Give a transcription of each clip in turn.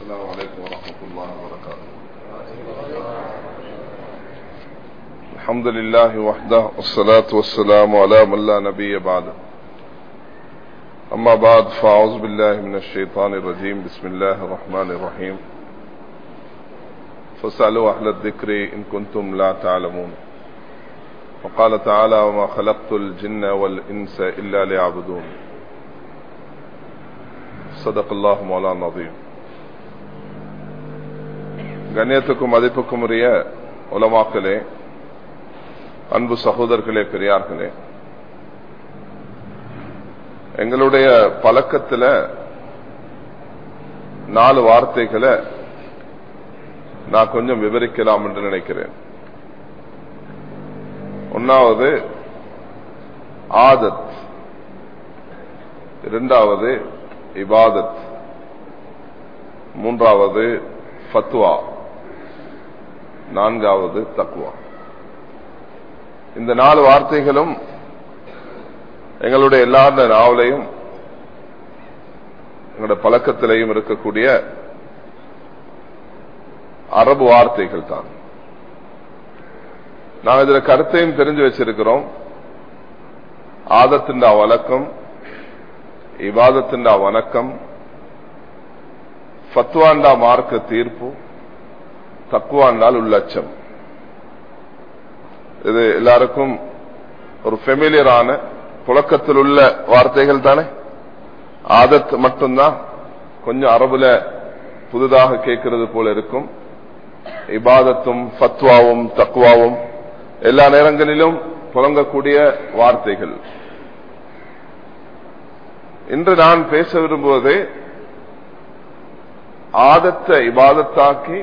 السلام عليكم ورحمة الله وبركاته الحمد لله وحده والصلاة والسلام على من لا نبي بعده أما بعد فأعوذ بالله من الشيطان الرجيم بسم الله الرحمن الرحيم فاسألوا أهل الذكر إن كنتم لا تعلمون وقال تعالى وما خلقت الجن والإنس إلا ليعبدون صدق الله مولانا العظيم கண்ணியத்துக்கும் மதிப்புக்கும் உரிய உலமாக்களே அன்பு சகோதரர்களே பெரியார்களே எங்களுடைய பழக்கத்துல நாலு வார்த்தைகளை நான் கொஞ்சம் விவரிக்கலாம் என்று நினைக்கிறேன் ஒன்னாவது ஆதத் இரண்டாவது இபாதத் மூன்றாவது ஃபத்வா நான்காவது தக்குவா இந்த நாலு வார்த்தைகளும் எங்களுடைய எல்லா நாவலையும் எங்களுடைய பழக்கத்திலையும் இருக்கக்கூடிய அரபு வார்த்தைகள் தான் நாங்கள் இதுல கருத்தையும் தெரிஞ்சு வச்சிருக்கிறோம் ஆதத்தின் வழக்கம் இவாதத்தின் வணக்கம் ஃபத்வாண்டா மார்க்க தீர்ப்பு தக்குவாண்டால் உள்ளச்சம் இது எல்லாருக்கும் ஒரு ஃபெமிலியரான புழக்கத்தில் உள்ள வார்த்தைகள் தானே ஆதத் மட்டும்தான் கொஞ்சம் அரபுல புதுதாக கேட்கிறது போல இருக்கும் இபாதத்தும் ஃபத்வாவும் தக்குவாவும் எல்லா நேரங்களிலும் புழங்கக்கூடிய வார்த்தைகள் இன்று நான் பேச விரும்புவது ஆதத்தை இபாதத்தாக்கி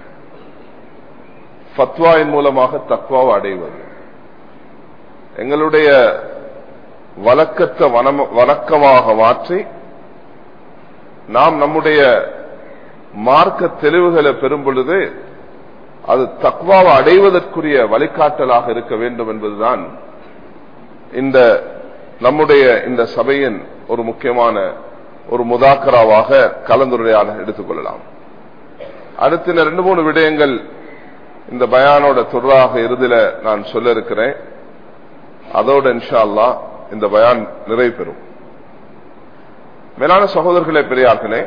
ஃபத்வாவின் மூலமாக தக்குவாவை அடைவது எங்களுடைய வழக்கத்தை வணக்கமாக மாற்றி நாம் நம்முடைய மார்க்க தெளிவுகளை பெறும் பொழுது அது தக்வாவை அடைவதற்குரிய வழிகாட்டலாக இருக்க வேண்டும் என்பதுதான் இந்த நம்முடைய இந்த சபையின் ஒரு முக்கியமான ஒரு முதாக்கராவாக கலந்துரையாட எடுத்துக்கொள்ளலாம் அடுத்த ரெண்டு மூணு விடயங்கள் இந்த பயானோட தொடராக இறுதியில நான் சொல்ல இருக்கிறேன் அதோட இன்ஷா அல்லா இந்த பயான் நிறைவு பெறும் மேலான சகோதரர்களே பெரியார்களே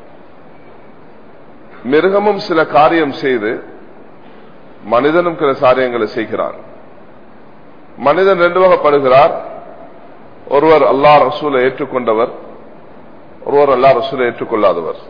மிருகமும் சில காரியம் செய்து மனிதனும் சில காரியங்களை செய்கிறான் மனிதன் ரெண்டு வகைப்படுகிறார் ஒருவர் அல்லா ரசூலை ஏற்றுக்கொண்டவர் ஒருவர் அல்லா ரசூலை ஏற்றுக்கொள்ளாதவர்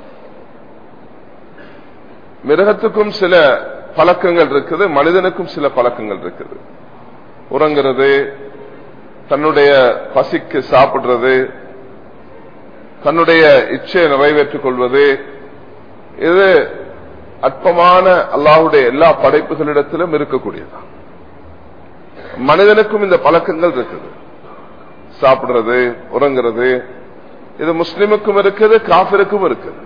மிருகத்துக்கும் சில பழக்கங்கள் இருக்குது மனிதனுக்கும் சில பழக்கங்கள் இருக்குது உறங்குறது தன்னுடைய பசிக்கு சாப்பிடுறது தன்னுடைய இச்சையை நிறைவேற்றிக் கொள்வது இது அற்பமான அல்லாஹுடைய எல்லா படைப்புகளிடத்திலும் இருக்கக்கூடியதான் மனிதனுக்கும் இந்த பழக்கங்கள் இருக்குது சாப்பிடுறது உறங்குறது இது முஸ்லிமுக்கும் இருக்குது காபிருக்கும் இருக்குது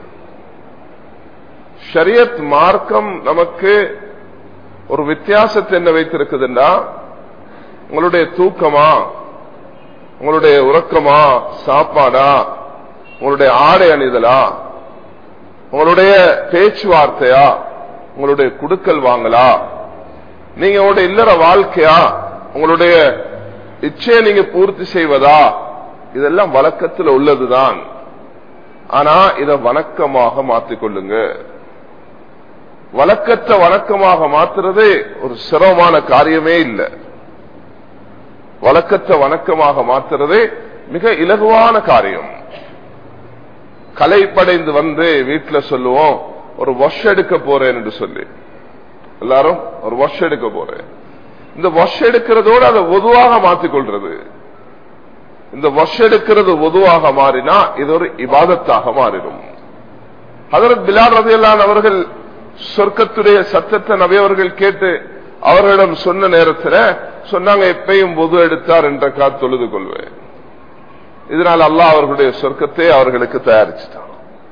ஷரியத் மார்க்கம் நமக்கு ஒரு வித்தியாசத்தை என்ன வைத்திருக்குதுன்னா உங்களுடைய தூக்கமா உங்களுடைய உறக்கமா சாப்பாடா உங்களுடைய ஆடை அணிதலா உங்களுடைய பேச்சுவார்த்தையா உங்களுடைய குடுக்கல் வாங்கலா நீங்க உங்களுடைய இல்லற வாழ்க்கையா உங்களுடைய இச்சையை நீங்க பூர்த்தி செய்வதா இதெல்லாம் வழக்கத்தில் உள்ளதுதான் ஆனா இத வணக்கமாக மாற்றிக்கொள்ளுங்க வழக்கத்தை வழக்கமாக மாத்துறது ஒரு சிரமமான காரியமே இல்லை வழக்கத்தை வணக்கமாக மாத்துறது மிக இலகுவான காரியம் கலைப்படைந்து வந்து வீட்டுல சொல்லுவோம் ஒரு வாஷ் எடுக்க போறேன் என்று சொல்லி எல்லாரும் ஒரு வாஷ் எடுக்க போறேன் இந்த வாஷ் எடுக்கிறதோடு அதை பொதுவாக மாற்றிக்கொள்றது இந்த வாஷ் எடுக்கிறது பொதுவாக மாறினா இது ஒரு இபாதத்தாக மாறிடும் அதற்கு பிலார் ரதையெல்லாம் அவர்கள் சொர்க்கத்துடைய சத்தத்தை நவையவர்கள் கேட்டு அவர்களிடம் சொன்ன நேரத்தில் சொன்னாங்க எப்பயும் பொது எடுத்தார் என்ற கா தொழுது கொள்வேன் இதனால் அல்லாஹ் அவர்களுடைய சொர்க்கத்தை அவர்களுக்கு தயாரிச்சுட்டான்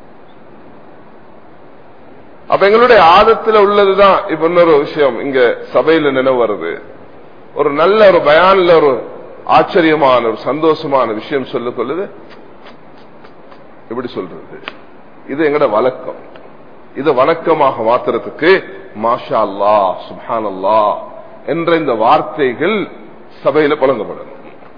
அப்ப எங்களுடைய ஆதத்துல உள்ளதுதான் இப்ப இன்னொரு விஷயம் இங்க சபையில நினைவு வருது ஒரு நல்ல ஒரு பயான்ல ஒரு ஆச்சரியமான ஒரு சந்தோஷமான விஷயம் சொல்ல கொள்ளுது எப்படி சொல்றது இது எங்கட வழக்கம் இது வணக்கமாக மாத்துறதுக்கு மாஷா அல்லா சுபான் அல்லா என்ற இந்த வார்த்தைகள் சபையில புழங்கப்படணும்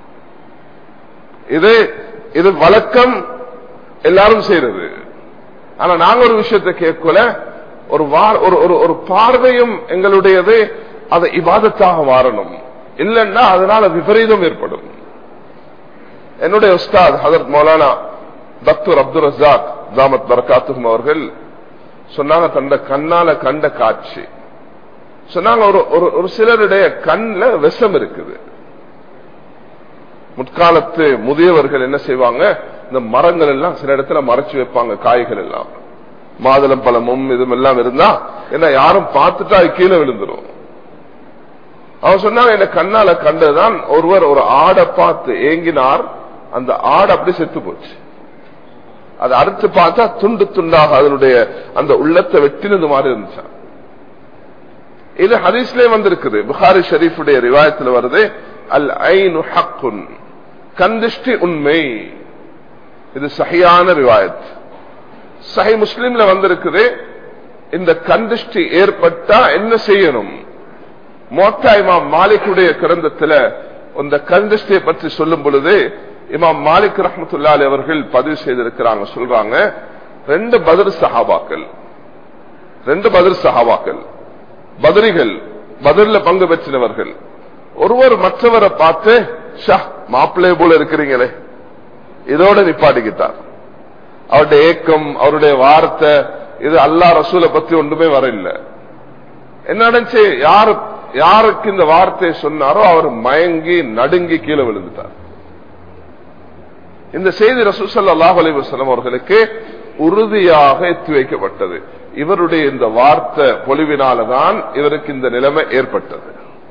இது இது வழக்கம் எல்லாரும் செய்யறது ஆனா நாங்க ஒரு விஷயத்தை கேட்கல ஒரு ஒரு ஒரு பார்வையும் எங்களுடையது அதை இவாதத்தாக மாறணும் இல்லைன்னா அதனால விபரீதம் ஏற்படும் என்னுடைய உஸ்தாத் ஹதரத் மௌலானா டாக்டர் அப்துல் ரசாக் தாமத் பரகாத்தும் அவர்கள் சொன்னாங்க தந்த கண்ணால கண்ட காட்சி சொன்னாங்க ஒரு ஒரு சிலருடைய கண்ல விஷம் இருக்குது முற்காலத்து முதியவர்கள் என்ன செய்வாங்க இந்த மரங்கள் எல்லாம் சில இடத்துல மறைச்சு வைப்பாங்க காய்கள் எல்லாம் மாதுளம் பழமும் இதுவும் எல்லாம் இருந்தா என்ன யாரும் பார்த்துட்டா கீழே விழுந்துரும் அவன் சொன்னாங்க என்ன கண்ணால கண்டதுதான் ஒருவர் ஒரு ஆடை பார்த்து ஏங்கினார் அந்த ஆடு அப்படி செத்து போச்சு அதை அறுத்து பார்த்தா துண்டு துண்டாக அதனுடைய அந்த உள்ளத்தை வெட்டினது மாதிரி இருந்துச்சான் இது ஹதீஸ்லே வந்திருக்குது புகாரி ஷரீஃபுடைய ரிவாயத்தில் வருது அல் ஐனு ஹக்குன் கந்திஷ்டி உண்மை இது சஹியான ரிவாயத் சஹி முஸ்லீம்ல வந்திருக்குது இந்த கந்திஷ்டி ஏற்பட்டா என்ன செய்யணும் மோட்டா இமாம் மாலிக்குடைய கிரந்தத்துல இந்த கந்திஷ்டியை பற்றி சொல்லும் பொழுது இமாம் மாலிக் ரஹமத்துல்லாலி அவர்கள் பதிவு செய்திருக்கிறாங்க சொல்றாங்க ரெண்டு பதிர் சஹாபாக்கள் ரெண்டு பதிர் சஹாபாக்கள் பதிரிகள் பதிர்ல பங்கு பெற்றினவர்கள் ஒருவர் மற்றவரை பார்த்து ஷா மாப்பிள்ளைய போல இருக்கிறீங்களே இதோட நிப்பாட்டிக்கிட்டார் அவருடைய ஏக்கம் அவருடைய வார்த்தை இது அல்லா ரசூலை பத்தி ஒன்றுமே வர இல்லை என்ன நடந்துச்சு யாரு யாருக்கு இந்த வார்த்தையை சொன்னாரோ அவர் மயங்கி நடுங்கி கீழே விழுந்துட்டார் இந்த செய்தி ரசூசல்லாஹ் அலிவசலம் அவர்களுக்கு உறுதியாக எத்தி வைக்கப்பட்டது இவருடைய இந்த வார்த்தை பொலிவினாலதான் இவருக்கு இந்த நிலைமை ஏற்பட்டது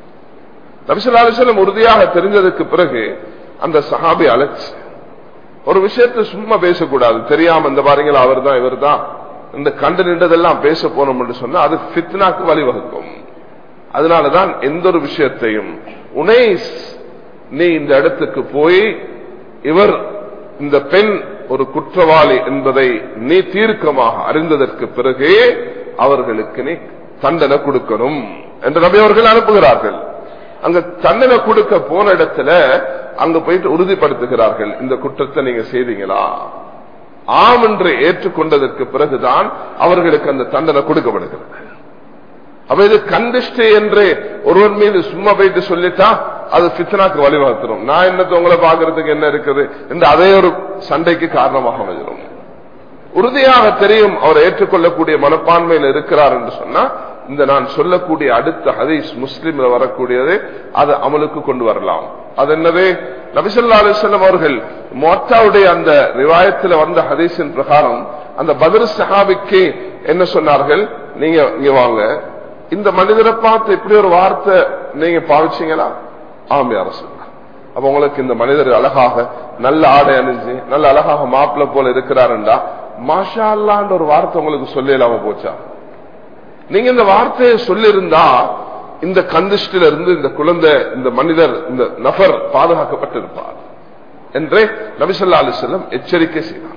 நபிசல்லாஸ்லம் உறுதியாக தெரிஞ்சதுக்கு பிறகு அந்த சஹாபி அழைச்சு ஒரு விஷயத்தை சும்மா பேசக்கூடாது தெரியாம இந்த பாருங்களா அவர் தான் இவர் தான் இந்த கண்டு நின்றதெல்லாம் பேச போனோம் என்று சொன்னா அது பித்னாக்கு வழிவகுக்கும் அதனாலதான் எந்த ஒரு விஷயத்தையும் உனேஸ் நீ இந்த இடத்துக்கு போய் இவர் இந்த பெண் ஒரு குற்றவாளி என்பதை நீ தீர்க்கமாக அறிந்ததற்கு பிறகே அவர்களுக்கு நீ தண்டனை கொடுக்கணும் என்று நபி அவர்கள் அனுப்புகிறார்கள் அங்க தண்டனை கொடுக்க போன இடத்துல அங்க போயிட்டு உறுதிப்படுத்துகிறார்கள் இந்த குற்றத்தை நீங்க செய்தீங்களா ஆம் என்று ஏற்றுக்கொண்டதற்கு பிறகுதான் அவர்களுக்கு அந்த தண்டனை கொடுக்கப்படுகிறது அப்ப இது கண்டிஷ்டு என்று ஒருவர் மீது சும்மா போயிட்டு சொல்லிட்டா அது பித்தனாக்கு வழிவகுத்துரும் நான் என்னத்தை உங்களை பாக்குறதுக்கு என்ன இருக்குது என்று அதே ஒரு சண்டைக்கு காரணமாக அமைஞ்சிடும் உறுதியாக தெரியும் அவர் ஏற்றுக்கொள்ளக்கூடிய மனப்பான்மையில் இருக்கிறார் என்று சொன்னா இந்த நான் சொல்லக்கூடிய அடுத்த ஹதீஸ் முஸ்லிம்ல வரக்கூடியது அது அமலுக்கு கொண்டு வரலாம் அது என்னது நபிசல்லா அலிஸ்லாம் அவர்கள் மோட்டாவுடைய அந்த ரிவாயத்தில் வந்த ஹதீஸின் பிரகாரம் அந்த பதில் சஹாபிக்கு என்ன சொன்னார்கள் நீங்க இங்க வாங்க இந்த மனிதரை பார்த்து இப்படி ஒரு வார்த்தை நீங்க பாவிச்சீங்களா ஆமே அரசு அப்ப உங்களுக்கு இந்த மனிதர் அழகாக நல்ல ஆடை அணிஞ்சு நல்ல அழகாக மாப்பிள்ள போல இருக்கிறாருண்டா மாஷா அல்லான்ற ஒரு வார்த்தை உங்களுக்கு சொல்லலாம போச்சா நீங்க இந்த வார்த்தையை சொல்லியிருந்தா இந்த கந்திஷ்டில இருந்து இந்த குழந்தை இந்த மனிதர் இந்த நபர் பாதுகாக்கப்பட்டிருப்பார் என்றே நபிசல்லா அலிசல்லம் எச்சரிக்கை செய்தாங்க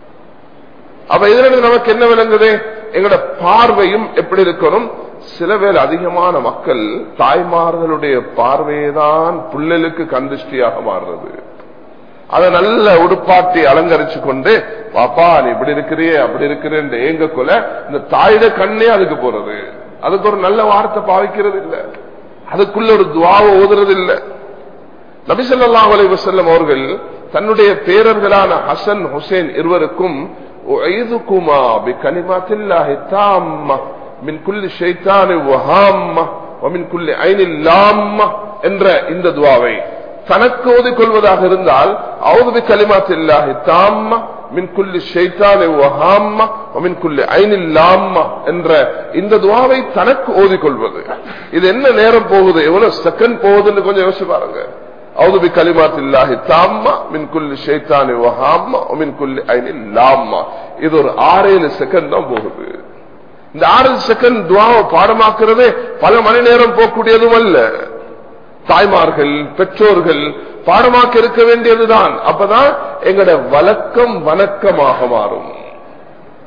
அப்ப இதுல நமக்கு என்ன விளங்குது எங்களோட பார்வையும் எப்படி இருக்கணும் சில பேர் அதிகமான மக்கள் தாய்மார்களுடைய பார்வையைதான் புள்ளலுக்கு கந்திஷ்டியாக மாறுறது அதை நல்ல உடுப்பாட்டி அலங்கரிச்சு கொண்டு பாப்பா நீ இப்படி இருக்கிறியே அப்படி இருக்கிறேன் ஏங்க கொல இந்த தாயிட கண்ணே அதுக்கு போறது அதுக்கு ஒரு நல்ல வார்த்தை பாவிக்கிறது இல்ல அதுக்குள்ள ஒரு துவாவை ஓதுறது இல்ல நபிசல்லா அலி வசல்லம் அவர்கள் தன்னுடைய பேரர்களான ஹசன் ஹுசேன் இருவருக்கும் மின் குல்லி ஷைத்தானி வஹாம்ம வமின் குல்லி ஐனில் லாம்ம என்ற இந்த துவாவை தனக்கு ஓதிக்கொள்வதாக இருந்தால் அவுது கலிமாத்தில்லாஹி தாம்ம மின் குல்லி ஷைத்தானி வஹாம்ம வமின் குல்லி ஐனில் லாம்ம என்ற இந்த துவாவை தனக்கு ஓதிக்கொள்வது இது என்ன நேரம் போகுது எவ்வளவு செகண்ட் போகுதுன்னு கொஞ்சம் யோசிச்சு பாருங்க أعوذ بكلمات الله تامة من كل شيطان وهامة ومن كل عين لامة இது ஒரு ஆறு ஏழு செகண்ட் தான் போகுது இந்த ஆறு செகண்ட் துவாவை பாடமாக்குறதே பல மணி நேரம் போகக்கூடியதும் அல்ல தாய்மார்கள் பெற்றோர்கள் பாடமாக்க இருக்க வேண்டியதுதான் அப்பதான் எங்கட வழக்கம் வணக்கமாக மாறும்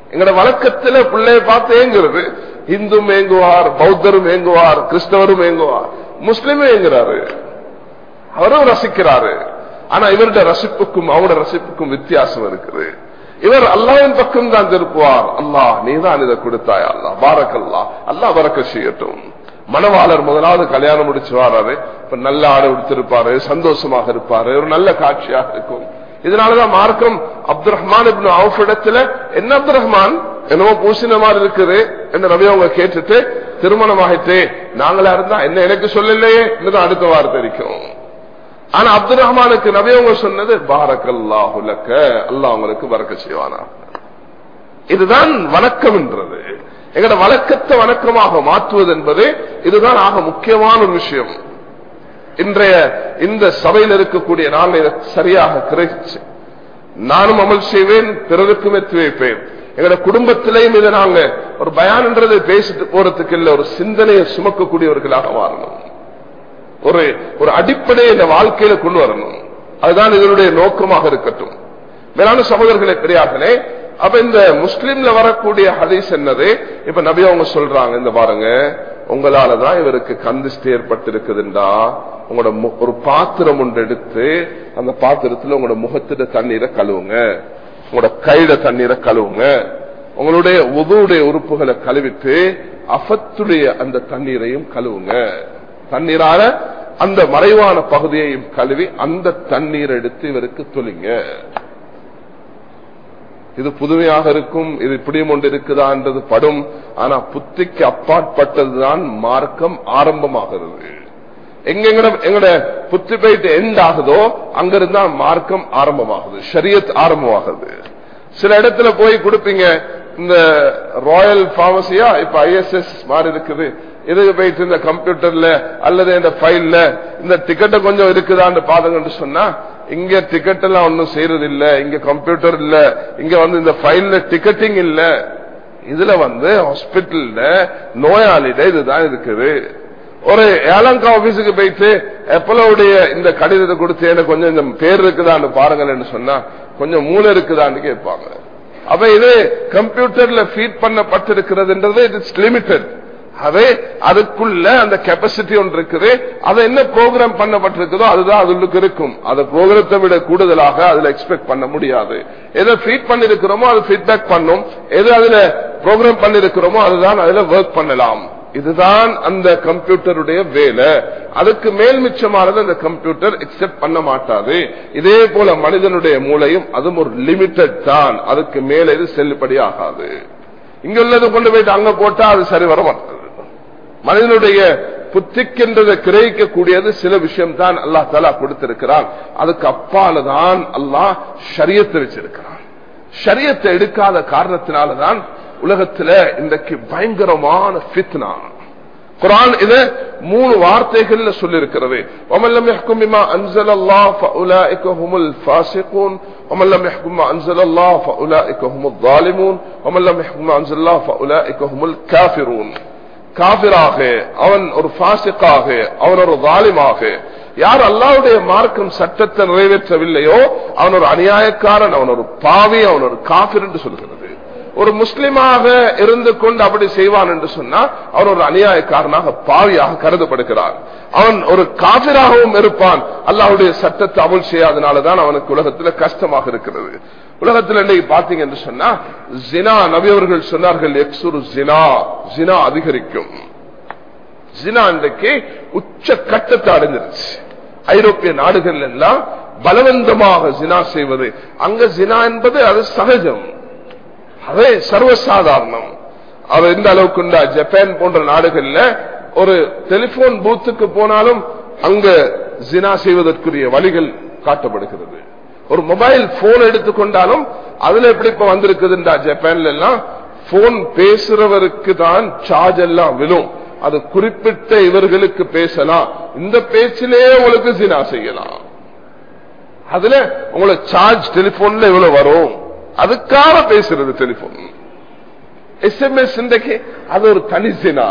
எங்கட வழக்கத்துல பிள்ளைய பார்த்து ஏங்குறது இந்தும் ஏங்குவார் பௌத்தரும் ஏங்குவார் கிறிஸ்தவரும் ஏங்குவார் முஸ்லிமும் ஏங்குறாரு அவரும் ரசிக்கிறாரு ஆனா இவருடைய ரசிப்புக்கும் அவரோட ரசிப்புக்கும் வித்தியாசம் இருக்குது இவர் அல்லாவின் பக்கம் தான் திருப்புவார் அல்லாஹ் நீதான் இதை கொடுத்தாய் அல்லா பாரக்கல்லா அல்லாஹ் பறக்க செய்யட்டும் மணவாளர் முதலாவது கல்யாணம் முடிச்சு வராரு இப்ப நல்ல ஆடை உடுத்திருப்பாரு சந்தோஷமாக இருப்பாரு ஒரு நல்ல காட்சியாக இருக்கும் இதனாலதான் மார்க்கம் அப்துல் ரஹ்மான் அவுஃப் இடத்துல என்ன அப்துல் ரஹ்மான் என்னமோ பூசின மாதிரி இருக்குது என்ன ரவி அவங்க கேட்டுட்டு திருமணம் ஆகிட்டு நாங்களா இருந்தா என்ன எனக்கு சொல்லலையே இன்னும் அடுத்த வார்த்தை இருக்கும் ஆனா அப்துல் ரஹ்மானுக்கு நபி அவங்க சொன்னது பாரக்கல்லாஹுலக்க அல்லாஹ் அவங்களுக்கு வரக்க செய்வானா இதுதான் வணக்கம் என்றது எங்கட வழக்கத்தை வணக்கமாக மாற்றுவது என்பது இதுதான் ஆக முக்கியமான ஒரு விஷயம் இன்றைய இந்த சபையில் இருக்கக்கூடிய நான் இதை சரியாக கிரகிச்சு நானும் அமல் செய்வேன் பிறருக்கும் எத்தி வைப்பேன் எங்களோட குடும்பத்திலையும் இதை நாங்க ஒரு பயான்ன்றதை பேசிட்டு போறதுக்கு இல்ல ஒரு சிந்தனையை சுமக்கக்கூடியவர்களாக மாறணும் ஒரு ஒரு அடிப்படையை இந்த வாழ்க்கையில கொண்டு வரணும் அதுதான் இதனுடைய நோக்கமாக இருக்கட்டும் மேலான சகோதரர்களை பெரியார்களே அப்ப இந்த முஸ்லீம்ல வரக்கூடிய ஹதீஸ் என்னது இப்ப நபி அவங்க சொல்றாங்க இந்த பாருங்க உங்களாலதான் இவருக்கு கந்திஷ்டி ஏற்பட்டிருக்குதுண்டா உங்களோட ஒரு பாத்திரம் ஒன்று எடுத்து அந்த பாத்திரத்துல உங்களோட முகத்திட தண்ணீரை கழுவுங்க உங்களோட கையில தண்ணீரை கழுவுங்க உங்களுடைய உதவுடைய உறுப்புகளை கழுவிட்டு அஃபத்துடைய அந்த தண்ணீரையும் கழுவுங்க தண்ணீரால அந்த மறைவான பகுதியையும் கழுவி அந்த தண்ணீர் எடுத்து இவருக்கு தொலிங்க இது புதுமையாக இருக்கும் இது இப்படியும் ஒன்று இருக்குதா என்றது படும் ஆனா புத்திக்கு அப்பாற்பட்டதுதான் மார்க்கம் ஆரம்பமாகிறது எங்க எங்கட புத்தி போயிட்டு எண்ட் ஆகுதோ அங்கிருந்தா மார்க்கம் ஆரம்பமாகுது ஷரியத் ஆரம்பமாகுது சில இடத்துல போய் கொடுப்பீங்க இந்த ராயல் பார்மசியா இப்ப ஐஎஸ்எஸ் மாறி இருக்குது இதுக்கு போயிட்டு இந்த கம்ப்யூட்டர்ல அல்லது இந்த ஃபைல்ல இந்த டிக்கெட்டை கொஞ்சம் இருக்குதான்னு பாருங்கன்னு சொன்னா இங்க டிக்கெட் எல்லாம் ஒன்னும் செய்யறது இல்ல இங்க கம்ப்யூட்டர் இல்ல இங்க வந்து இந்த ஃபைல்ல டிக்கெட்டிங் இல்ல இதுல வந்து ஹாஸ்பிட்டல்ல நோயாளிட இதுதான் இருக்குது ஒரு ஏலங்கா ஆபீஸுக்கு போயிட்டு எப்பலோடைய இந்த கடிதத்தை கொடுத்து எனக்கு கொஞ்சம் இந்த பேர் இருக்குதான்னு பாருங்கன்னு சொன்னா கொஞ்சம் மூளை இருக்குதான்னு கேட்பாங்க அப்ப இது கம்ப்யூட்டர்ல ஃபீட் பண்ணப்பட்டிருக்கிறதுன்றது இட்ஸ் லிமிடெட் அது அதுக்குள்ள அந்த கெப்பாசிட்டி ஒன்று இருக்குது அதை என்ன ப்ரோக்ராம் பண்ணப்பட்டிருக்குதோ அதுதான் அதுக்கு இருக்கும் அதை ப்ரோக்ராமத்தை விட கூடுதலாக அதுல எக்ஸ்பெக்ட் பண்ண முடியாது எதை ஃபீட் பண்ணிருக்கிறோமோ அது ஃபீட்பேக் பண்ணும் எது அதுல ப்ரோக்ராம் பண்ணிருக்கிறோமோ அதுதான் அதுல ஒர்க் பண்ணலாம் இதுதான் அந்த கம்ப்யூட்டருடைய வேலை அதுக்கு மேல் மிச்சமானது அந்த கம்ப்யூட்டர் எக்ஸெப்ட் பண்ண மாட்டாது இதே போல மனிதனுடைய மூளையும் அதுவும் ஒரு லிமிட்டட் தான் அதுக்கு மேல இது செல்லுபடி ஆகாது இங்க உள்ளது கொண்டு போயிட்டு அங்க போட்டா அது சரி வர மாட்டாது மனிதனுடைய புத்திக்கின்றதை கிரகிக்கக்கூடியது சில விஷயம் தான் அல்லா தலா கொடுத்திருக்கிறான் அதுக்கு அப்பால தான் அல்லாஹ் ஷரியத்தை வச்சிருக்கிறான் ஷரியத்தை எடுக்காத காரணத்தினாலதான் உலகத்துல இன்றைக்கு பயங்கரமான ஃபித்னா குரான் இத மூணு வார்த்தைகள்ல சொல்லிருக்கிறது ومن لم يحكم بما انزل الله فاولئك هم الفاسقون ومن لم يحكم بما انزل الله فاولئك هم الظالمون ومن لم يحكم بما انزل الله فاولئك هم الكافرون காபிராக அவன் ஒரு பாசிக்காக அவன் ஒரு தாலிமாக யார் அல்லாவுடைய மார்க்கம் சட்டத்தை நிறைவேற்றவில்லையோ அவன் ஒரு அநியாயக்காரன் அவன் ஒரு பாவி அவன் ஒரு காபிர் என்று சொல்கிறது ஒரு முஸ்லிமாக இருந்து கொண்டு அப்படி செய்வான் என்று சொன்னா அவன் ஒரு அநியாயக்காரனாக பாவியாக கருதப்படுகிறான் அவன் ஒரு காபிராகவும் இருப்பான் அல்லாவுடைய சட்டத்தை அமல் செய்யாதனாலதான் அவனுக்கு உலகத்துல கஷ்டமாக இருக்கிறது உலகத்தில் இன்னைக்கு பாத்தீங்க என்று சொன்னா ஜினா நபியவர்கள் சொன்னார்கள் எக்ஸுரு ஜினா ஜினா அதிகரிக்கும் ஜினா இன்றைக்கு உச்ச கட்டத்தை அடைஞ்சிருச்சு ஐரோப்பிய நாடுகள் எல்லாம் பலவந்தமாக ஜினா செய்வது அங்க ஜினா என்பது அது சகஜம் அதே சர்வசாதாரணம் அவர் எந்த அளவுக்கு ஜப்பான் போன்ற நாடுகள்ல ஒரு டெலிபோன் பூத்துக்கு போனாலும் அங்க ஜினா செய்வதற்குரிய வழிகள் காட்டப்படுகிறது ஒரு மொபைல் போன் எடுத்துக்கொண்டாலும் அதுல எப்படி இப்ப வந்திருக்குதுன்றா ஜப்பான்ல எல்லாம் போன் பேசுறவருக்கு தான் சார்ஜ் எல்லாம் விழும் அது குறிப்பிட்ட இவர்களுக்கு பேசலாம் இந்த பேச்சிலே உங்களுக்கு சினா செய்யலாம் அதுல உங்களுக்கு சார்ஜ் டெலிபோன்ல இவ்வளவு வரும் அதுக்காக பேசுறது டெலிபோன் எஸ்எம்எஸ் இன்றைக்கு அது ஒரு தனி சினா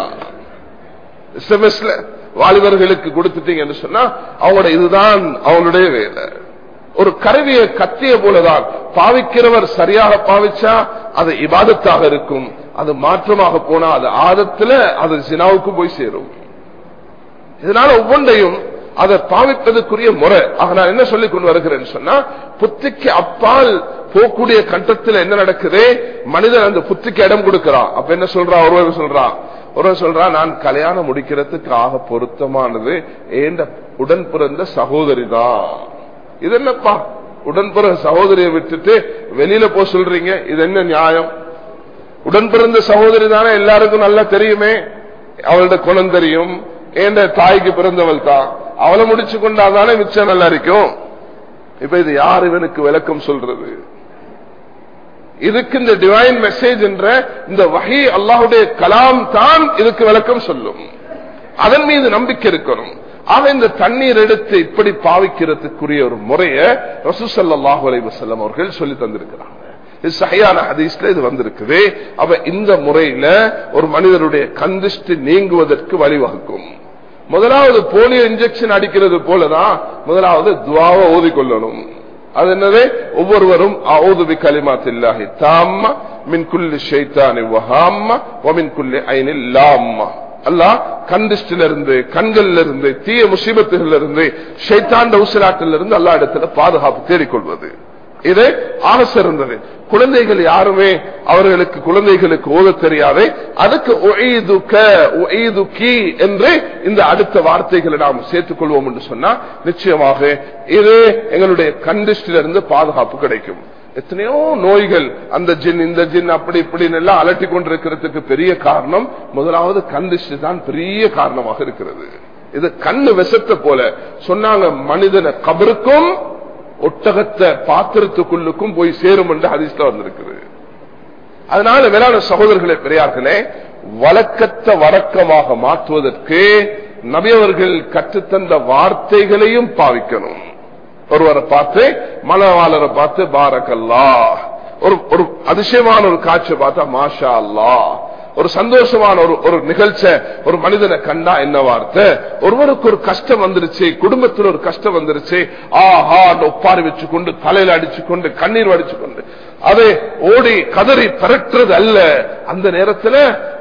எஸ்எம்எஸ்ல வாலிபர்களுக்கு கொடுத்துட்டீங்கன்னு சொன்னா அவங்களோட இதுதான் அவங்களுடைய வேலை ஒரு கருவியை கத்திய போலதான் பாவிக்கிறவர் சரியாக பாவிச்சா அது இபாதத்தாக இருக்கும் அது மாற்றமாக போனா அது ஆதத்துல அது சினாவுக்கு போய் சேரும் இதனால ஒவ்வொன்றையும் அதை பாவிப்பதற்குரிய முறை ஆக நான் என்ன சொல்லிக் கொண்டு வருகிறேன்னு சொன்னா புத்திக்கு அப்பால் போகக்கூடிய கட்டத்தில் என்ன நடக்குது மனிதன் அந்த புத்திக்கு இடம் கொடுக்கிறான் அப்ப என்ன சொல்றான் ஒருவர் சொல்றான் ஒருவர் சொல்றான் நான் கல்யாணம் முடிக்கிறதுக்கு ஆக பொருத்தமானது ஏண்ட உடன் பிறந்த சகோதரி தான் இது என்னப்பா உடன் பிறந்த சகோதரியை விட்டுட்டு வெளியில போ சொல்றீங்க இது என்ன நியாயம் உடன் பிறந்த சகோதரி தானே எல்லாருக்கும் நல்லா தெரியுமே அவளோட குணம் தெரியும் ஏண்ட தாய்க்கு பிறந்தவள் தான் அவளை முடிச்சு கொண்டாதானே மிச்சம் நல்லா இருக்கும் இப்ப இது யார் இவனுக்கு விளக்கம் சொல்றது இதுக்கு இந்த டிவைன் மெசேஜ் என்ற இந்த வகை அல்லாஹுடைய கலாம் தான் இதுக்கு விளக்கம் சொல்லும் அதன் மீது நம்பிக்கை இருக்கணும் ஆக இந்த தண்ணீர் எடுத்து இப்படி பாவிக்கிறதுக்குரிய ஒரு முறைய ரசூசல்லாஹு அலைவசல்லம் அவர்கள் சொல்லி தந்திருக்கிறாங்க இது சகையான ஹதீஸ்ல இது வந்திருக்குது அவ இந்த முறையில ஒரு மனிதனுடைய கந்திஷ்டி நீங்குவதற்கு வழிவகுக்கும் முதலாவது போலியோ இன்ஜெக்ஷன் அடிக்கிறது போலதான் முதலாவது துவாவை ஓதிக்கொள்ளணும் அது என்னது ஒவ்வொருவரும் அவுதுபி கலிமாத்தில்லாஹி தாம்மா மின் குல்லி ஷைத்தானி வஹாம்மா ஒமின் குல்லி ஐனில் லாம்மா அல்லா கண்டிஸ்டில இருந்து கண்கள்ல இருந்து தீய முசீபத்துகள்ல இருந்து ஷைத்தாண்ட உசிராட்டில இருந்து அல்லா இடத்துல பாதுகாப்பு தேடிக்கொள்வது இது ஆக சிறந்தது குழந்தைகள் யாருமே அவர்களுக்கு குழந்தைகளுக்கு ஓத தெரியாது அதுக்கு என்று இந்த அடுத்த வார்த்தைகளை நாம் சேர்த்துக் கொள்வோம் என்று சொன்னா நிச்சயமாக இது எங்களுடைய கண்டிஸ்டிலிருந்து பாதுகாப்பு கிடைக்கும் எத்தனையோ நோய்கள் அந்த ஜின் இந்த ஜின் அப்படி இப்படின்னு எல்லாம் அலட்டி கொண்டிருக்கிறதுக்கு பெரிய காரணம் முதலாவது கண்டிஸ்டி தான் பெரிய காரணமாக இருக்கிறது இது கண்ணு விஷத்தை போல சொன்னாங்க மனிதன கபருக்கும் ஒட்டகத்தை பாத்திரத்துக்குள்ளுக்கும் போய் சேரும் என்று ஹதீஸ்ல வந்திருக்குது அதனால வேளாண் சகோதரர்களே பெரியார்களே வழக்கத்தை வழக்கமாக மாற்றுவதற்கு நபியவர்கள் கற்றுத்தந்த வார்த்தைகளையும் பாவிக்கணும் ஒருவரை பார்த்து மனவாளரை பார்த்து பாரக்கல்லா ஒரு ஒரு அதிசயமான ஒரு காட்சியை பார்த்தா மாஷா அல்லா ஒரு சந்தோஷமான ஒரு ஒரு நிகழ்ச்ச ஒரு மனிதனை கண்டா என்ன வார்த்தை ஒருவருக்கு ஒரு கஷ்டம் வந்துருச்சு குடும்பத்தில் ஒரு கஷ்டம் வந்துருச்சு ஆஹா ஒப்பாரி வச்சு கொண்டு தலையில அடிச்சு கொண்டு கண்ணீர் அடிச்சு கொண்டு அதை ஓடி கதறி பரட்டுறது அல்ல அந்த நேரத்தில்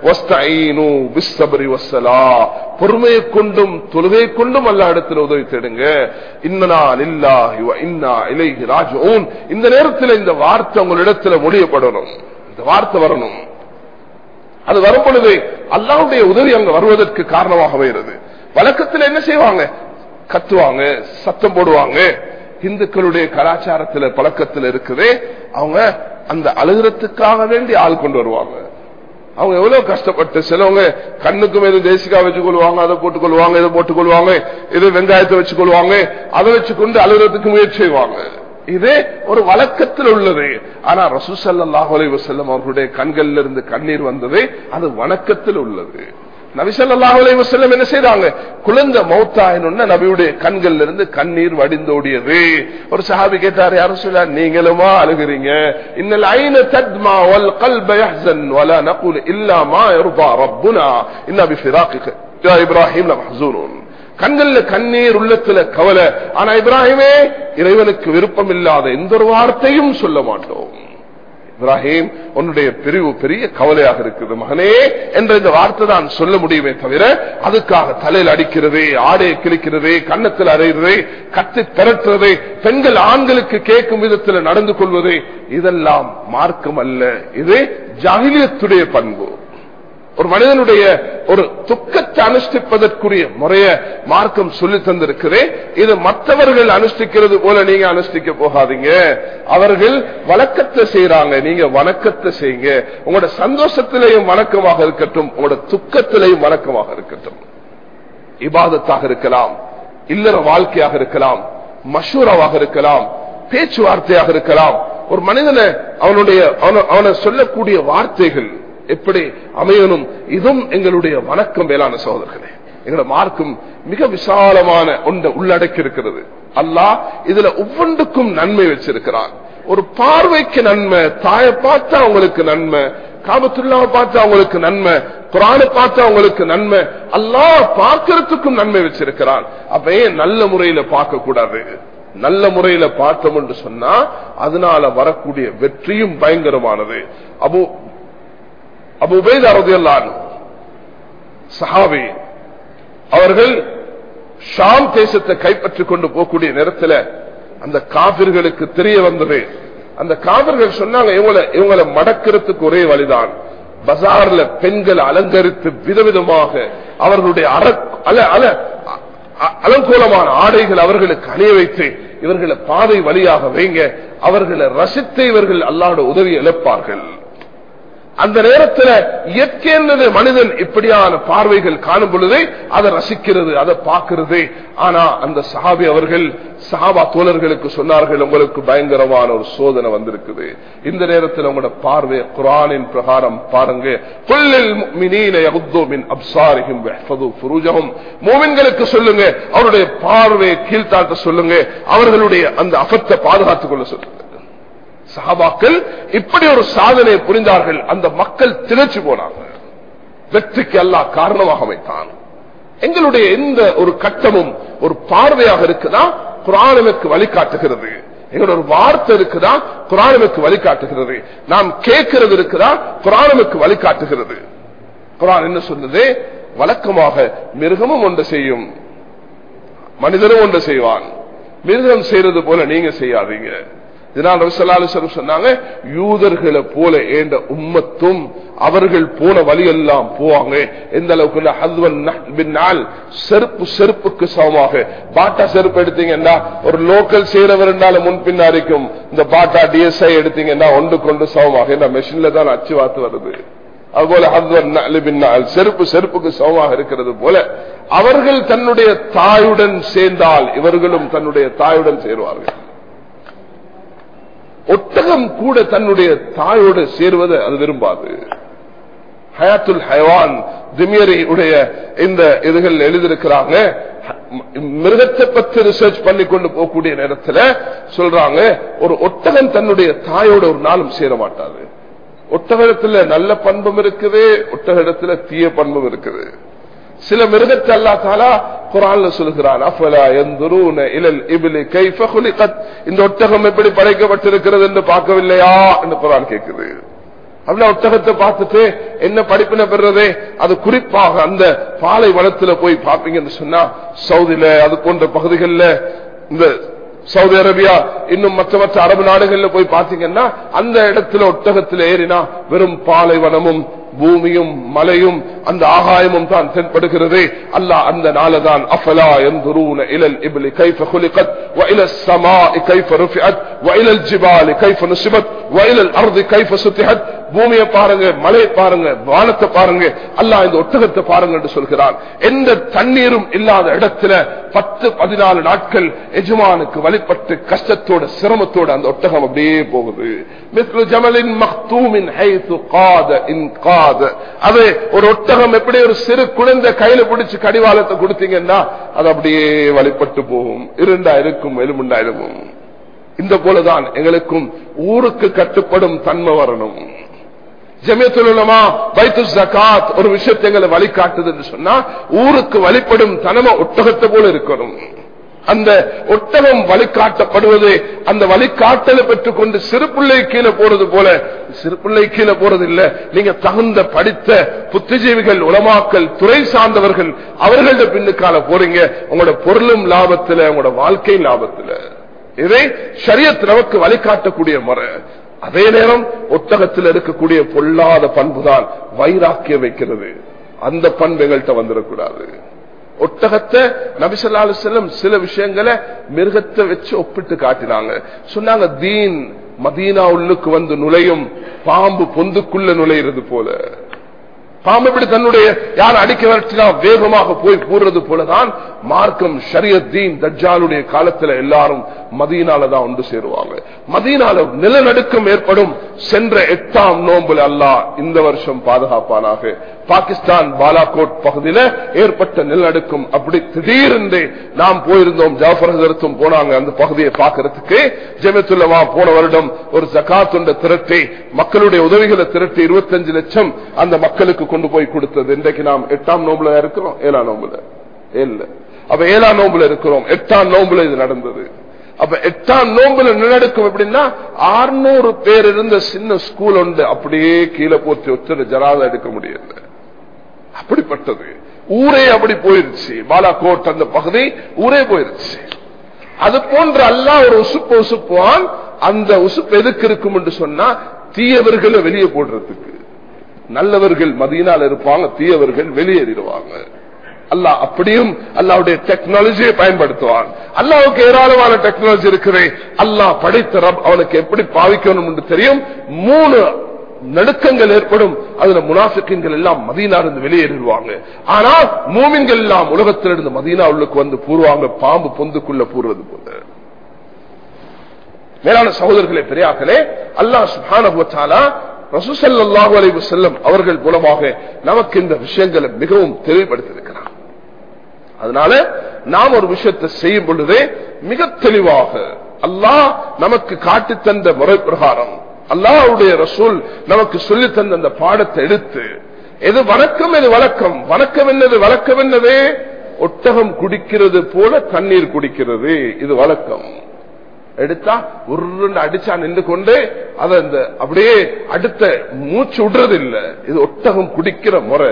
பொறுமையை கொண்டும் தொழுகை கொண்டும் அல்ல இடத்துல உதவி தேடுங்க இன்னனா இல்லா இன்னா இலைகி ராஜோன் இந்த நேரத்தில் இந்த வார்த்தை உங்களிடத்துல முடியப்படணும் இந்த வார்த்தை வரணும் அது வரும் பொழுது அல்லாவுடைய உதவி அங்க வருவதற்கு காரணமாக வருது வழக்கத்தில் என்ன செய்வாங்க கத்துவாங்க சத்தம் போடுவாங்க இந்துக்களுடைய கலாச்சாரத்துல பழக்கத்தில் இருக்குது அவங்க அந்த அழுகிறதுக்காக வேண்டி ஆள் கொண்டு வருவாங்க அவங்க எவ்வளவு கஷ்டப்பட்டு சிலவங்க கண்ணுக்கும் எதுவும் தேசிக்கா வச்சு கொள்வாங்க அதை போட்டுக் கொள்வாங்க இதை போட்டுக் கொள்வாங்க இது வெங்காயத்தை வச்சு கொள்வாங்க அதை வச்சு கொண்டு அழுகிறதுக்கு முயற்சி செய்வாங்க இது ஒரு வழக்கத்தில் உள்ளது ஆனா ரசூசல்லாஹ் வசல்லம் அவர்களுடைய கண்கள்ல இருந்து கண்ணீர் வந்தது அது வணக்கத்தில் உள்ளது நபிசல்லாஹ் வசல்லம் என்ன செய்தாங்க குழந்தை மௌத்தாயின்னு நபியுடைய கண்கள்ல இருந்து கண்ணீர் வடிந்தோடியது ஒரு சஹாபி கேட்டார் யாரும் சொல்ல நீங்களுமா அழுகிறீங்க இன்னல் ஐன தத்மா வல் கல்ப யஹ்சன் வலா நகுல் இல்லா மா யர்தா ரப்புனா இன்ன பிஃபிராகிக யா இப்ராஹிம் லமஹ்சூனுன் கண்கள்ல கண்ணீர் உள்ளத்துல கவலை ஆனா இப்ராஹிமே இறைவனுக்கு விருப்பம் இல்லாத எந்த ஒரு வார்த்தையும் சொல்ல மாட்டோம் இப்ராஹிம் உன்னுடைய பிரிவு பெரிய கவலையாக இருக்குது மகனே என்ற இந்த வார்த்தை தான் சொல்ல முடியுமே தவிர அதுக்காக தலையில் அடிக்கிறது ஆடையை கிழிக்கிறது கன்னத்தில் அறையிறது கத்தி திரட்டுறது பெண்கள் ஆண்களுக்கு கேட்கும் விதத்தில் நடந்து கொள்வது இதெல்லாம் மார்க்கம் அல்ல இது ஜாகிலியத்துடைய பண்பு ஒரு மனிதனுடைய ஒரு துக்கத்தை அனுஷ்டிப்பதற்குரிய முறைய மார்க்கம் சொல்லி தந்திருக்கிறேன் இது மற்றவர்கள் அனுஷ்டிக்கிறது போல நீங்க அனுஷ்டிக்க போகாதீங்க அவர்கள் வழக்கத்தை செய்யறாங்க நீங்க வணக்கத்தை செய்யுங்க உங்களோட சந்தோஷத்திலையும் வணக்கமாக இருக்கட்டும் உங்களோட துக்கத்திலையும் வணக்கமாக இருக்கட்டும் இபாதத்தாக இருக்கலாம் இல்லற வாழ்க்கையாக இருக்கலாம் மஷூராவாக இருக்கலாம் பேச்சுவார்த்தையாக இருக்கலாம் ஒரு மனிதனை அவனுடைய அவனை சொல்லக்கூடிய வார்த்தைகள் எப்படி அமையணும் இதுவும் எங்களுடைய வணக்கம் மேலான சகோதரர்களே எங்களோட மார்க்கம் மிக விசாலமான ஒன்றை உள்ளடக்கி இருக்கிறது அல்லாஹ் இதுல ஒவ்வொன்றுக்கும் நன்மை வச்சிருக்கிறான் ஒரு பார்வைக்கு நன்மை தாயை பார்த்தா அவங்களுக்கு நன்மை காபத்துள்ளாவை பார்த்தா அவங்களுக்கு நன்மை குரானை பார்த்தா அவங்களுக்கு நன்மை அல்லாஹ் பார்க்கறதுக்கும் நன்மை வச்சிருக்கிறான் அப்ப ஏன் நல்ல முறையில பார்க்க கூடாது நல்ல முறையில பார்த்தோம் என்று சொன்னா அதனால வரக்கூடிய வெற்றியும் பயங்கரமானது அபு அபு உபைத் அரதியல்லான் சஹாபி அவர்கள் ஷாம் தேசத்தை கைப்பற்றிக் கொண்டு போகக்கூடிய நேரத்தில் அந்த காபிர்களுக்கு தெரிய வந்தது அந்த காவிர்கள் சொன்னாங்க இவங்களை இவங்களை மடக்கிறதுக்கு ஒரே வழிதான் பஜார்ல பெண்கள் அலங்கரித்து விதவிதமாக அவர்களுடைய அற அல அல அ- அலங்கோலமான ஆடைகள் அவர்களுக்கு அணிய வைத்து இவர்களை பாதை வழியாக வைங்க அவர்களை ரசித்து இவர்கள் அல்லாட உதவி இழப்பார்கள் அந்த நேரத்தில் இயற்கை என்பது மனிதன் இப்படியான பார்வைகள் காணும் பொழுது அதை ரசிக்கிறது அதை பார்க்கிறது ஆனா அந்த சஹாபி அவர்கள் சஹாபா தோழர்களுக்கு சொன்னார்கள் உங்களுக்கு பயங்கரமான ஒரு சோதனை வந்திருக்குது இந்த நேரத்தில் உங்களோட பார்வை குரானின் பிரகாரம் பாருங்க குல்லில் முஃமினீன யகுத்து மின் அப்சாரிஹிம் வஹ்ஃபது ஃபுரூஜஹும் மூமின்களுக்கு சொல்லுங்க அவருடைய பார்வையை கீழ்த்தாட்ட சொல்லுங்க அவர்களுடைய அந்த அஃபத்தை பாதுகாத்துக் கொள்ள சொல்லுங்க சஹாபாக்கள் இப்படி ஒரு சாதனையை புரிந்தார்கள் அந்த மக்கள் திளைச்சு போனாங்க வெற்றிக்கு அல்லாஹ் காரணமாக அமைத்தான் எங்களுடைய எந்த ஒரு கட்டமும் ஒரு பார்வையாக இருக்குதா குரான் எனக்கு வழிகாட்டுகிறது எங்களோட ஒரு வார்த்தை இருக்குதா குரான் எனக்கு வழிகாட்டுகிறது நாம் கேட்கிறது இருக்குதா குரான் எனக்கு வழிகாட்டுகிறது குரான் என்ன சொல்லுது வழக்கமாக மிருகமும் ஒன்று செய்யும் மனிதனும் ஒன்று செய்வான் மிருகம் செய்யறது போல நீங்க செய்யாதீங்க இதனால் ரவிசல்லாலும் சொன்னாங்க யூதர்களை போல ஏண்ட உம்மத்தும் அவர்கள் போன வழியெல்லாம் போவாங்க எந்த அளவுக்கு ஹஸ்வன் பின்னால் செருப்பு செருப்புக்கு சமமாக பாட்டா செருப்பு எடுத்தீங்கன்னா ஒரு லோக்கல் செய்யறவர் முன் பின்னாரிக்கும் இந்த பாட்டா டிஎஸ்ஐ எடுத்தீங்கன்னா ஒன்று கொண்டு சமமாக இந்த மெஷின்ல தான் அச்சு வாத்து வருது அதுபோல ஹஸ்வன் பின்னால் செருப்பு செருப்புக்கு சமமாக இருக்கிறது போல அவர்கள் தன்னுடைய தாயுடன் சேர்ந்தால் இவர்களும் தன்னுடைய தாயுடன் சேருவார்கள் ஒட்டகம் கூட தன்னுடைய தாயோடு சேருவதை அது விரும்பாது ஹயாத்துல் ஹயவான் திமியரி உடைய இந்த இதுகள் எழுதியிருக்கிறாங்க மிருகத்தை பற்றி ரிசர்ச் பண்ணி கொண்டு போகக்கூடிய நேரத்தில் சொல்றாங்க ஒரு ஒட்டகம் தன்னுடைய தாயோட ஒரு நாளும் சேர மாட்டாது ஒட்டகத்துல நல்ல பண்பும் இருக்குது ஒட்டகத்துல தீய பண்பும் இருக்குது சில மிருகத்தை அல்லா தாலா குரான்ல சொல்கிறான் அஃபலா எந்துருன இலல் இபிலி கைஃப குலிகத் இந்த ஒட்டகம் எப்படி படைக்கப்பட்டிருக்கிறது என்று பார்க்கவில்லையா என்று குரான் கேட்குது அப்படின்னா ஒட்டகத்தை பார்த்துட்டு என்ன படிப்பினை பெறுறதே அது குறிப்பாக அந்த பாலை வளத்துல போய் பார்ப்பீங்கன்னு சொன்னா சவுதியில அது போன்ற பகுதிகளில் இந்த சவுதி அரேபியா இன்னும் மற்ற மற்ற அரபு நாடுகள்ல போய் பாத்தீங்கன்னா அந்த இடத்துல ஒட்டகத்தில் ஏறினா வெறும் பாலைவனமும் பூமியும் மலையும் அந்த ஆகாயமும் தான் தென்படுகிறது அல்லாஹ் அந்த நாளதான் அஃபலா ينظرون الى الابل كيف خلقت والى السماء كيف رفعت والى الجبال كيف نصبت والى الارض كيف سطحت பூமியை பாருங்க மலையை பாருங்க வானத்தை பாருங்க அல்லாஹ் இந்த ஒட்டகத்தை பாருங்க என்று சொல்கிறான் எந்த தண்ணீரும் இல்லாத இடத்துல பத்து பதினாலு நாட்கள் எஜமானுக்கு வழிபட்டு கஷ்டத்தோட சிரமத்தோட அந்த ஒட்டகம் அப்படியே போகுது மிஸ்ரு ஜமலின் மக்தூமின் ஹைத்து காத இன் காத அது ஒரு ஒட்டகம் எப்படி ஒரு சிறு குழந்தை கையில பிடிச்சு கடிவாளத்தை கொடுத்தீங்கன்னா அது அப்படியே வழிபட்டு போகும் இருண்டா இருக்கும் எலுமுண்டா இருக்கும் இந்த போலதான் எங்களுக்கும் ஊருக்கு கட்டுப்படும் தன்மை வரணும் ஜமியத்துலமா பைத்து ஜக்காத் ஒரு விஷயத்தை எங்களை வழிகாட்டுது என்று சொன்னா ஊருக்கு வழிபடும் தனம ஒட்டகத்தை போல இருக்கணும் அந்த ஒட்டகம் வழிகாட்டப்படுவது அந்த வழிகாட்டலை பெற்றுக் கொண்டு சிறுபிள்ளை கீழே போறது போல சிறுபிள்ளை கீழே போறது இல்ல நீங்க தகுந்த படித்த புத்திஜீவிகள் உலமாக்கல் துறை சார்ந்தவர்கள் அவர்களோட பின்னுக்கால போறீங்க உங்களோட பொருளும் லாபத்துல உங்களோட வாழ்க்கையும் லாபத்துல இதை சரியத் நமக்கு வழிகாட்டக்கூடிய முறை அதே நேரம் ஒட்டகத்தில் இருக்கக்கூடிய பொல்லாத பண்புதான் வைராக்கிய வைக்கிறது அந்த பண்பு எங்கள்கிட்ட வந்துடக்கூடாது ஒட்டகத்தை நபிசல்லாலு செல்லம் சில விஷயங்களை மிருகத்தை வச்சு ஒப்பிட்டு காட்டினாங்க சொன்னாங்க தீன் மதீனா உள்ளுக்கு வந்து நுழையும் பாம்பு பொந்துக்குள்ள நுழையிறது போல பாம்பு இப்படி தன்னுடைய யார் அடிக்க வரட்டினா வேகமாக போய் கூறுறது போலதான் மார்க்கம் ஷரியத்தீன் தஜ்ஜாலுடைய காலத்துல எல்லாரும் மதீனால தான் ஒன்று சேருவாங்க மதீனால நிலநடுக்கம் ஏற்படும் சென்ற எட்டாம் நோம்புல அல்லாஹ் இந்த வருஷம் பாதுகாப்பானாக பாகிஸ்தான் பாலாகோட் பகுதியில ஏற்பட்ட நிலநடுக்கம் அப்படி திடீரென்று நாம் போயிருந்தோம் ஜாஃபர் ஹசரத்தும் போனாங்க அந்த பகுதியை பார்க்கறதுக்கு ஜெமத்துல்லமா போன வருடம் ஒரு ஜக்காத்துண்ட திரட்டி மக்களுடைய உதவிகளை திரட்டி இருபத்தஞ்சு லட்சம் அந்த மக்களுக்கு கொண்டு போய் கொடுத்தது இன்றைக்கு நாம் எட்டாம் நோம்புல இருக்கிறோம் ஏழாம் நோம்புல இல்ல அப்ப ஏழாம் நோம்புல இருக்கிறோம் எட்டாம் நோம்புல இது நடந்தது அப்ப எட்டாம் நோம்புல நிலநடுக்கம் எப்படின்னா அறுநூறு பேர் இருந்த சின்ன ஸ்கூல் உண்டு அப்படியே கீழே போச்சு ஒத்தர ஜனாத எடுக்க முடியல அப்படிப்பட்டது ஊரே அப்படி போயிருச்சு பாலாகோட் அந்த பகுதி ஊரே போயிருச்சு அது போன்ற அல்ல ஒரு உசுப்பு உசுப்புவான் அந்த உசுப்பு எதுக்கு இருக்கும் என்று சொன்னா தீயவர்களை வெளியே போடுறதுக்கு நல்லவர்கள் மதியனால் இருப்பாங்க தீயவர்கள் வெளியேறிடுவாங்க அல்லாஹ் அப்படியும் அல்லாவுடைய டெக்னாலஜியை பயன்படுத்துவான் அல்லாவுக்கு ஏராளமான டெக்னாலஜி இருக்குது அல்லாஹ் படைத்த ரப் அவனுக்கு எப்படி பாவிக்கணும் என்று தெரியும் மூணு நடுக்கங்கள் ஏற்படும் அதுல முனாஃபிக்கங்கள் எல்லாம் மதீனாருந்து வெளியேறிடுவாங்க ஆனால் மூமின்கள் எல்லாம் உலகத்திலிருந்து மதீனா உள்ளுக்கு வந்து பூர்வாங்க பாம்பு பொந்துக்குள்ள பூர்வது போல மேலான சகோதரர்களே பெரியார்களே அல்லாஹ் சுபான ரசூசல்லாஹு அலைவு செல்லம் அவர்கள் மூலமாக நமக்கு இந்த விஷயங்களை மிகவும் தெளிவுபடுத்தியிருக்கிறார் அதனால நாம் ஒரு விஷயத்தை செய்யும் பொழுதே மிக தெளிவாக அல்லாஹ் நமக்கு காட்டி தந்த முறை பிரகாரம் அல்லாஹுடைய ரசூல் நமக்கு சொல்லி தந்த அந்த பாடத்தை எடுத்து எது வணக்கம் எது வழக்கம் வணக்கம் என்னது வழக்கம் என்னது ஒட்டகம் குடிக்கிறது போல தண்ணீர் குடிக்கிறது இது வழக்கம் எடுத்தா ஒரு அடிச்சா நின்று கொண்டு அதை இந்த அப்படியே அடுத்த மூச்சு விடுறது இல்ல இது ஒட்டகம் குடிக்கிற முறை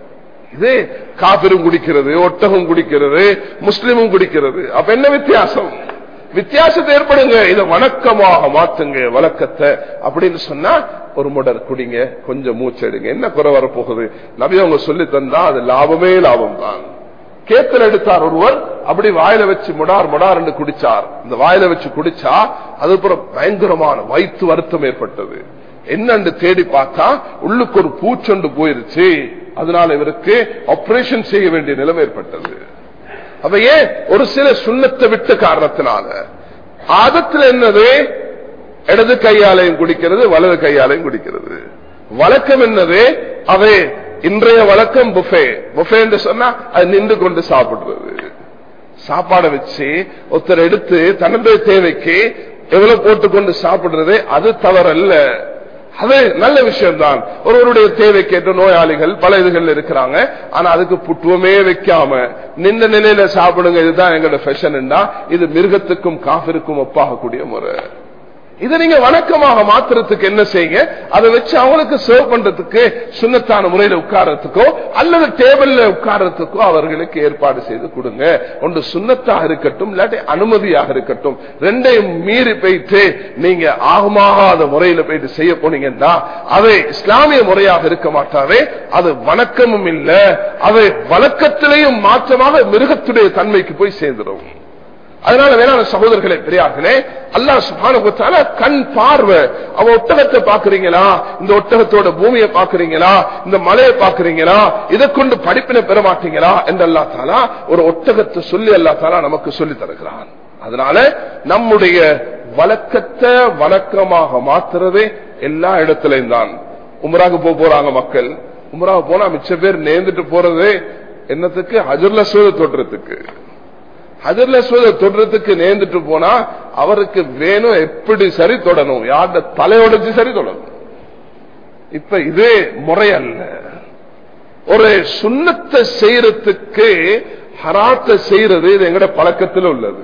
இது காபிரும் குடிக்கிறது ஒட்டகம் குடிக்கிறது முஸ்லிமும் குடிக்கிறது அப்ப என்ன வித்தியாசம் வித்தியாசத்தை ஏற்படுங்க இதை வணக்கமாக மாத்துங்க வழக்கத்தை அப்படின்னு சொன்னா ஒரு முடர் குடிங்க கொஞ்சம் மூச்செடுங்க என்ன குறை வரப்போகுது நபி அவங்க சொல்லி தந்தா அது லாபமே லாபம் தான் கேத்தல் எடுத்தார் ஒருவர் அப்படி வாயில வச்சு முடார் முடார் என்று குடிச்சார் இந்த வாயில வச்சு குடிச்சா அதுக்கப்புறம் பயங்கரமான வயிற்று வருத்தம் ஏற்பட்டது என்னன்னு தேடி பார்த்தா உள்ளுக்கு ஒரு பூச்சொண்டு போயிருச்சு அதனால இவருக்கு ஆபரேஷன் செய்ய வேண்டிய நிலைமை ஏற்பட்டது அப்ப ஏன் ஒரு சில சுண்ணத்தை விட்ட காரணத்தினால ஆதத்தில் என்னது இடது கையாலையும் குடிக்கிறது வலது கையாலையும் குடிக்கிறது வழக்கம் என்னது அவை இன்றைய வழக்கம் புஃபே புஃபே என்று சொன்னா அது நின்று கொண்டு சாப்பிடுறது சாப்பாடை வச்சு ஒருத்தர் எடுத்து தன்னுடைய தேவைக்கு எவ்வளவு போட்டுக்கொண்டு சாப்பிடுறது அது தவறல்ல அது நல்ல விஷயம் தான் ஒருவருடைய தேவை கேட்ட நோயாளிகள் பல இதுகள் இருக்கிறாங்க ஆனா அதுக்கு புட்டுவமே வைக்காம நின்ற நிலையில சாப்பிடுங்க இதுதான் எங்களோட ஃபேஷன் இது மிருகத்துக்கும் காஃபிற்கும் ஒப்பாகக்கூடிய முறை இதை நீங்க வணக்கமாக மாத்துறதுக்கு என்ன செய்யுங்க அதை வச்சு அவங்களுக்கு சர்வ் பண்றதுக்கு சுண்ணத்தான முறையில உட்கார்றதுக்கோ அல்லது டேபிள்ல உட்கார்றதுக்கோ அவர்களுக்கு ஏற்பாடு செய்து கொடுங்க ஒன்று சுண்ணத்தாக இருக்கட்டும் இல்லாட்டி அனுமதியாக இருக்கட்டும் ரெண்டையும் மீறி போயிட்டு நீங்க ஆகமாகாத முறையில போயிட்டு செய்ய போனீங்கன்னா அது இஸ்லாமிய முறையாக இருக்க மாட்டாவே அது வணக்கமும் இல்ல அது வழக்கத்திலேயும் மாற்றமாக மிருகத்துடைய தன்மைக்கு போய் சேர்ந்துடும் அதனால வேணாம் சகோதரர்களே பெரியார்களே அல்லா சுபானுத்தால கண் பார்வை அவ ஒட்டகத்தை பாக்குறீங்களா இந்த ஒட்டகத்தோட பூமியை பாக்குறீங்களா இந்த மலையை பாக்குறீங்களா இதை கொண்டு படிப்பினை பெற மாட்டீங்களா என்று அல்லா தாலா ஒரு ஒட்டகத்தை சொல்லி அல்லா தாலா நமக்கு சொல்லி தருகிறான் அதனால நம்முடைய வழக்கத்தை வழக்கமாக மாத்துறதே எல்லா இடத்திலையும் தான் உமராக போக போறாங்க மக்கள் உமராக போனா மிச்ச பேர் நேர்ந்துட்டு போறது என்னத்துக்கு ஹஜர்ல சூழ தோற்றத்துக்கு ஹஜர்ல சூழ தொடுறதுக்கு நேர்ந்துட்டு போனா அவருக்கு வேணும் எப்படி சரி தொடணும் யார்ட தலையோடச்சு சரி தொடணும் இப்ப இதே முறை அல்ல ஒரு சுண்ணத்தை செய்யறதுக்கு ஹராத்தை செய்யறது இது எங்கட பழக்கத்தில் உள்ளது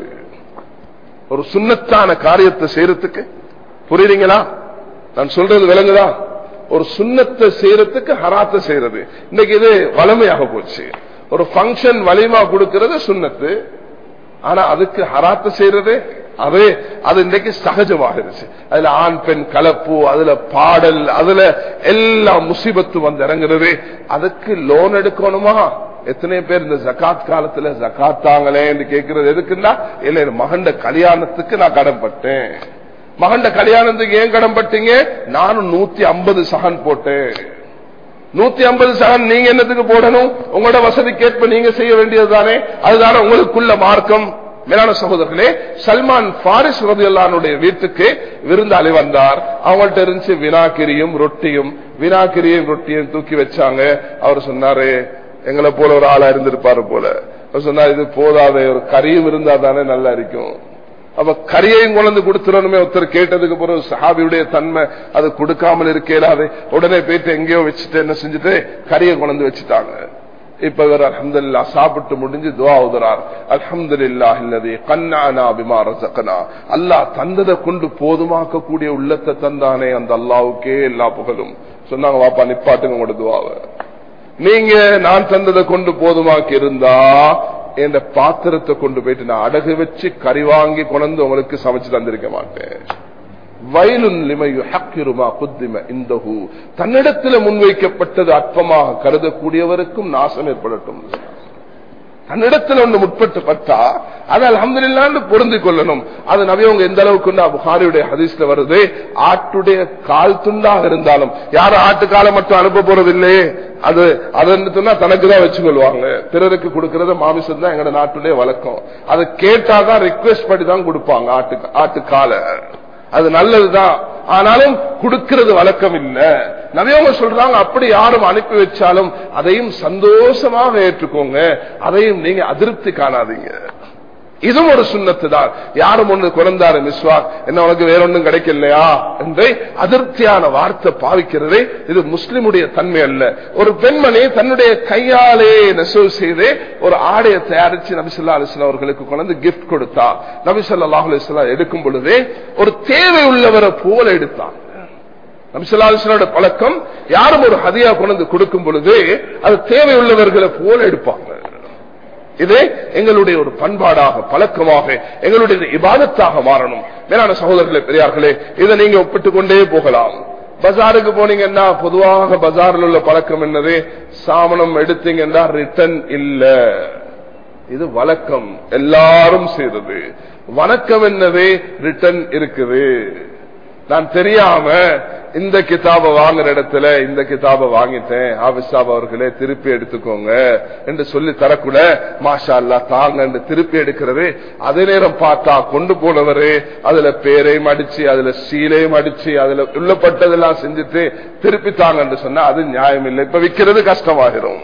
ஒரு சுண்ணத்தான காரியத்தை செய்யறதுக்கு புரியுறீங்களா நான் சொல்றது விளங்குதா ஒரு சுண்ணத்தை செய்யறதுக்கு ஹராத்தை செய்யறது இன்னைக்கு இது வலிமையாக போச்சு ஒரு பங்கன் வலிமா கொடுக்கிறது சுண்ணத்து ஆனா அதுக்கு ஹராத்த செய்யறது அது அது இன்றைக்கு சகஜமாகிருச்சு அதுல ஆண் பெண் கலப்பு அதுல பாடல் அதுல எல்லா முசிபத்து வந்து இறங்குறது அதுக்கு லோன் எடுக்கணுமா எத்தனை பேர் இந்த ஜக்காத் காலத்துல ஜக்காத் தாங்களே என்று கேட்கறது எதுக்குன்னா இல்ல மகண்ட கல்யாணத்துக்கு நான் கடன்பட்டேன் மகண்ட கல்யாணத்துக்கு ஏன் கடன்பட்டீங்க நானும் நூத்தி ஐம்பது சகன் போட்டேன் நூத்தி ஐம்பது சகன் நீங்க என்னத்துக்கு போடணும் உங்களோட வசதிக்கேற்ப நீங்க செய்ய வேண்டியது தானே அதுதானே உங்களுக்குள்ள மார்க்கம் மேலான சகோதரர்களே சல்மான் பாரிஸ் ரதியுல்லானுடைய வீட்டுக்கு விருந்தாளி வந்தார் அவங்கள்ட்ட இருந்துச்சு வினாக்கிரியும் ரொட்டியும் வினாக்கிரியும் ரொட்டியும் தூக்கி வச்சாங்க அவர் சொன்னாரு எங்களை போல ஒரு ஆளா இருந்திருப்பாரு போல அவர் சொன்னார் இது போதாத ஒரு கறியும் இருந்தா தானே நல்லா இருக்கும் அப்ப கரியையும் கொண்டு கொடுத்துடணுமே ஒருத்தர் கேட்டதுக்கு பிறகு சஹாபியுடைய தன்மை அது கொடுக்காமல் இருக்கலாது உடனே போயிட்டு எங்கேயோ வச்சுட்டு என்ன செஞ்சுட்டு கரியை கொண்டு வச்சுட்டாங்க இப்ப இவர் அல்ஹம்துலில்லா சாப்பிட்டு முடிஞ்சு துவா உதறார் அல்ஹம்துலில்லா இல்லது கண்ணானா பிமா ரசகனா அல்லாஹ் தந்ததை கொண்டு போதுமாக்க கூடிய உள்ளத்தை தந்தானே அந்த அல்லாவுக்கே எல்லா புகழும் சொன்னாங்க வாப்பா நிப்பாட்டுங்க உங்களோட துவாவை நீங்க நான் தந்ததை கொண்டு போதுமாக்கி இருந்தா என் பாத்திரத்தை கொண்டு போயிட்டு நான் அடகு வச்சு கறி வாங்கி கொண்டு உங்களுக்கு சமைச்சு தந்திருக்க மாட்டேன் வயலுன் லிமையு ஹக்கிருமா குத்திம இந்தஹு தன்னிடத்தில் முன்வைக்கப்பட்டது அற்பமாக கருதக்கூடியவருக்கும் நாசம் ஏற்படட்டும் தன்னிடத்தில் ஒன்று முற்பட்டு பட்டா அது அலமதுல்லான்னு பொருந்திக் கொள்ளணும் அது நவியவங்க எந்த அளவுக்கு புகாரியுடைய ஹதீஸ்ல வருது ஆட்டுடைய கால் துண்டாக இருந்தாலும் யாரும் ஆட்டு காலை மட்டும் அனுப்ப போறதில்லையே அது அது சொன்னா தனக்கு தான் வச்சுக்கொள்வாங்க பிறருக்கு கொடுக்கறது மாமிசம் தான் எங்க நாட்டுடைய வழக்கம் அதை கேட்டாதான் ரிக்வெஸ்ட் பண்ணி தான் கொடுப்பாங்க ஆட்டு ஆட்டு காலை அது நல்லதுதான் ஆனாலும் கொடுக்கிறது வழக்கம் இல்ல நவியவங்க சொல்றாங்க அப்படி யாரும் அனுப்பி வச்சாலும் அதையும் சந்தோஷமாக ஏற்றுக்கோங்க அதையும் நீங்க அதிருப்தி காணாதீங்க இதுவும் ஒரு சுண்ணத்து தான் யாரும் ஒண்ணு குறைந்தாரு மிஸ்வா என்ன உனக்கு வேற ஒன்றும் கிடைக்கலையா என்று அதிருப்தியான வார்த்தை பாவிக்கிறதே இது முஸ்லிமுடைய தன்மை அல்ல ஒரு பெண்மணி தன்னுடைய கையாலே நெசவு செய்து ஒரு ஆடையை தயாரிச்சு நபிசல்லா அலிஸ்லாம் அவர்களுக்கு கொண்டு கிஃப்ட் கொடுத்தா நபிசல்லா அலிஸ்லாம் எடுக்கும் பொழுதே ஒரு தேவை உள்ளவரை போல எடுத்தான் நபிசல்லாஸ்லோட பழக்கம் யாரும் ஒரு ஹதியா கொண்டு கொடுக்கும் பொழுது அது தேவை உள்ளவர்களை போல எடுப்பாங்க இது எங்களுடைய ஒரு பண்பாடாக பழக்கமாக எங்களுடைய இபாதத்தாக மாறணும் மேலான சகோதரர்களே பெரியார்களே இதை நீங்க ஒப்பிட்டுக் கொண்டே போகலாம் பஜாருக்கு போனீங்கன்னா பொதுவாக பஜாரில் உள்ள பழக்கம் என்னது சாமனம் எடுத்தீங்கன்னா ரிட்டர்ன் இல்ல இது வழக்கம் எல்லாரும் செய்தது வணக்கம் என்னது ரிட்டர்ன் இருக்குது நான் தெரியாம இந்த கிதாப வாங்குற இடத்துல இந்த கிதாப வாங்கிட்டேன் ஆபிசாப் அவர்களே திருப்பி எடுத்துக்கோங்க என்று சொல்லி தரக்கூட மாஷா அல்லா தாங்க திருப்பி எடுக்கிறது அதே நேரம் பார்த்தா கொண்டு போனவரு அதுல பேரையும் அடிச்சு அதுல சீலையும் அடிச்சு அதுல உள்ளப்பட்டதெல்லாம் செஞ்சுட்டு திருப்பி தாங்கன்னு சொன்னா அது நியாயம் இல்லை இப்ப விற்கிறது கஷ்டமாகிரும்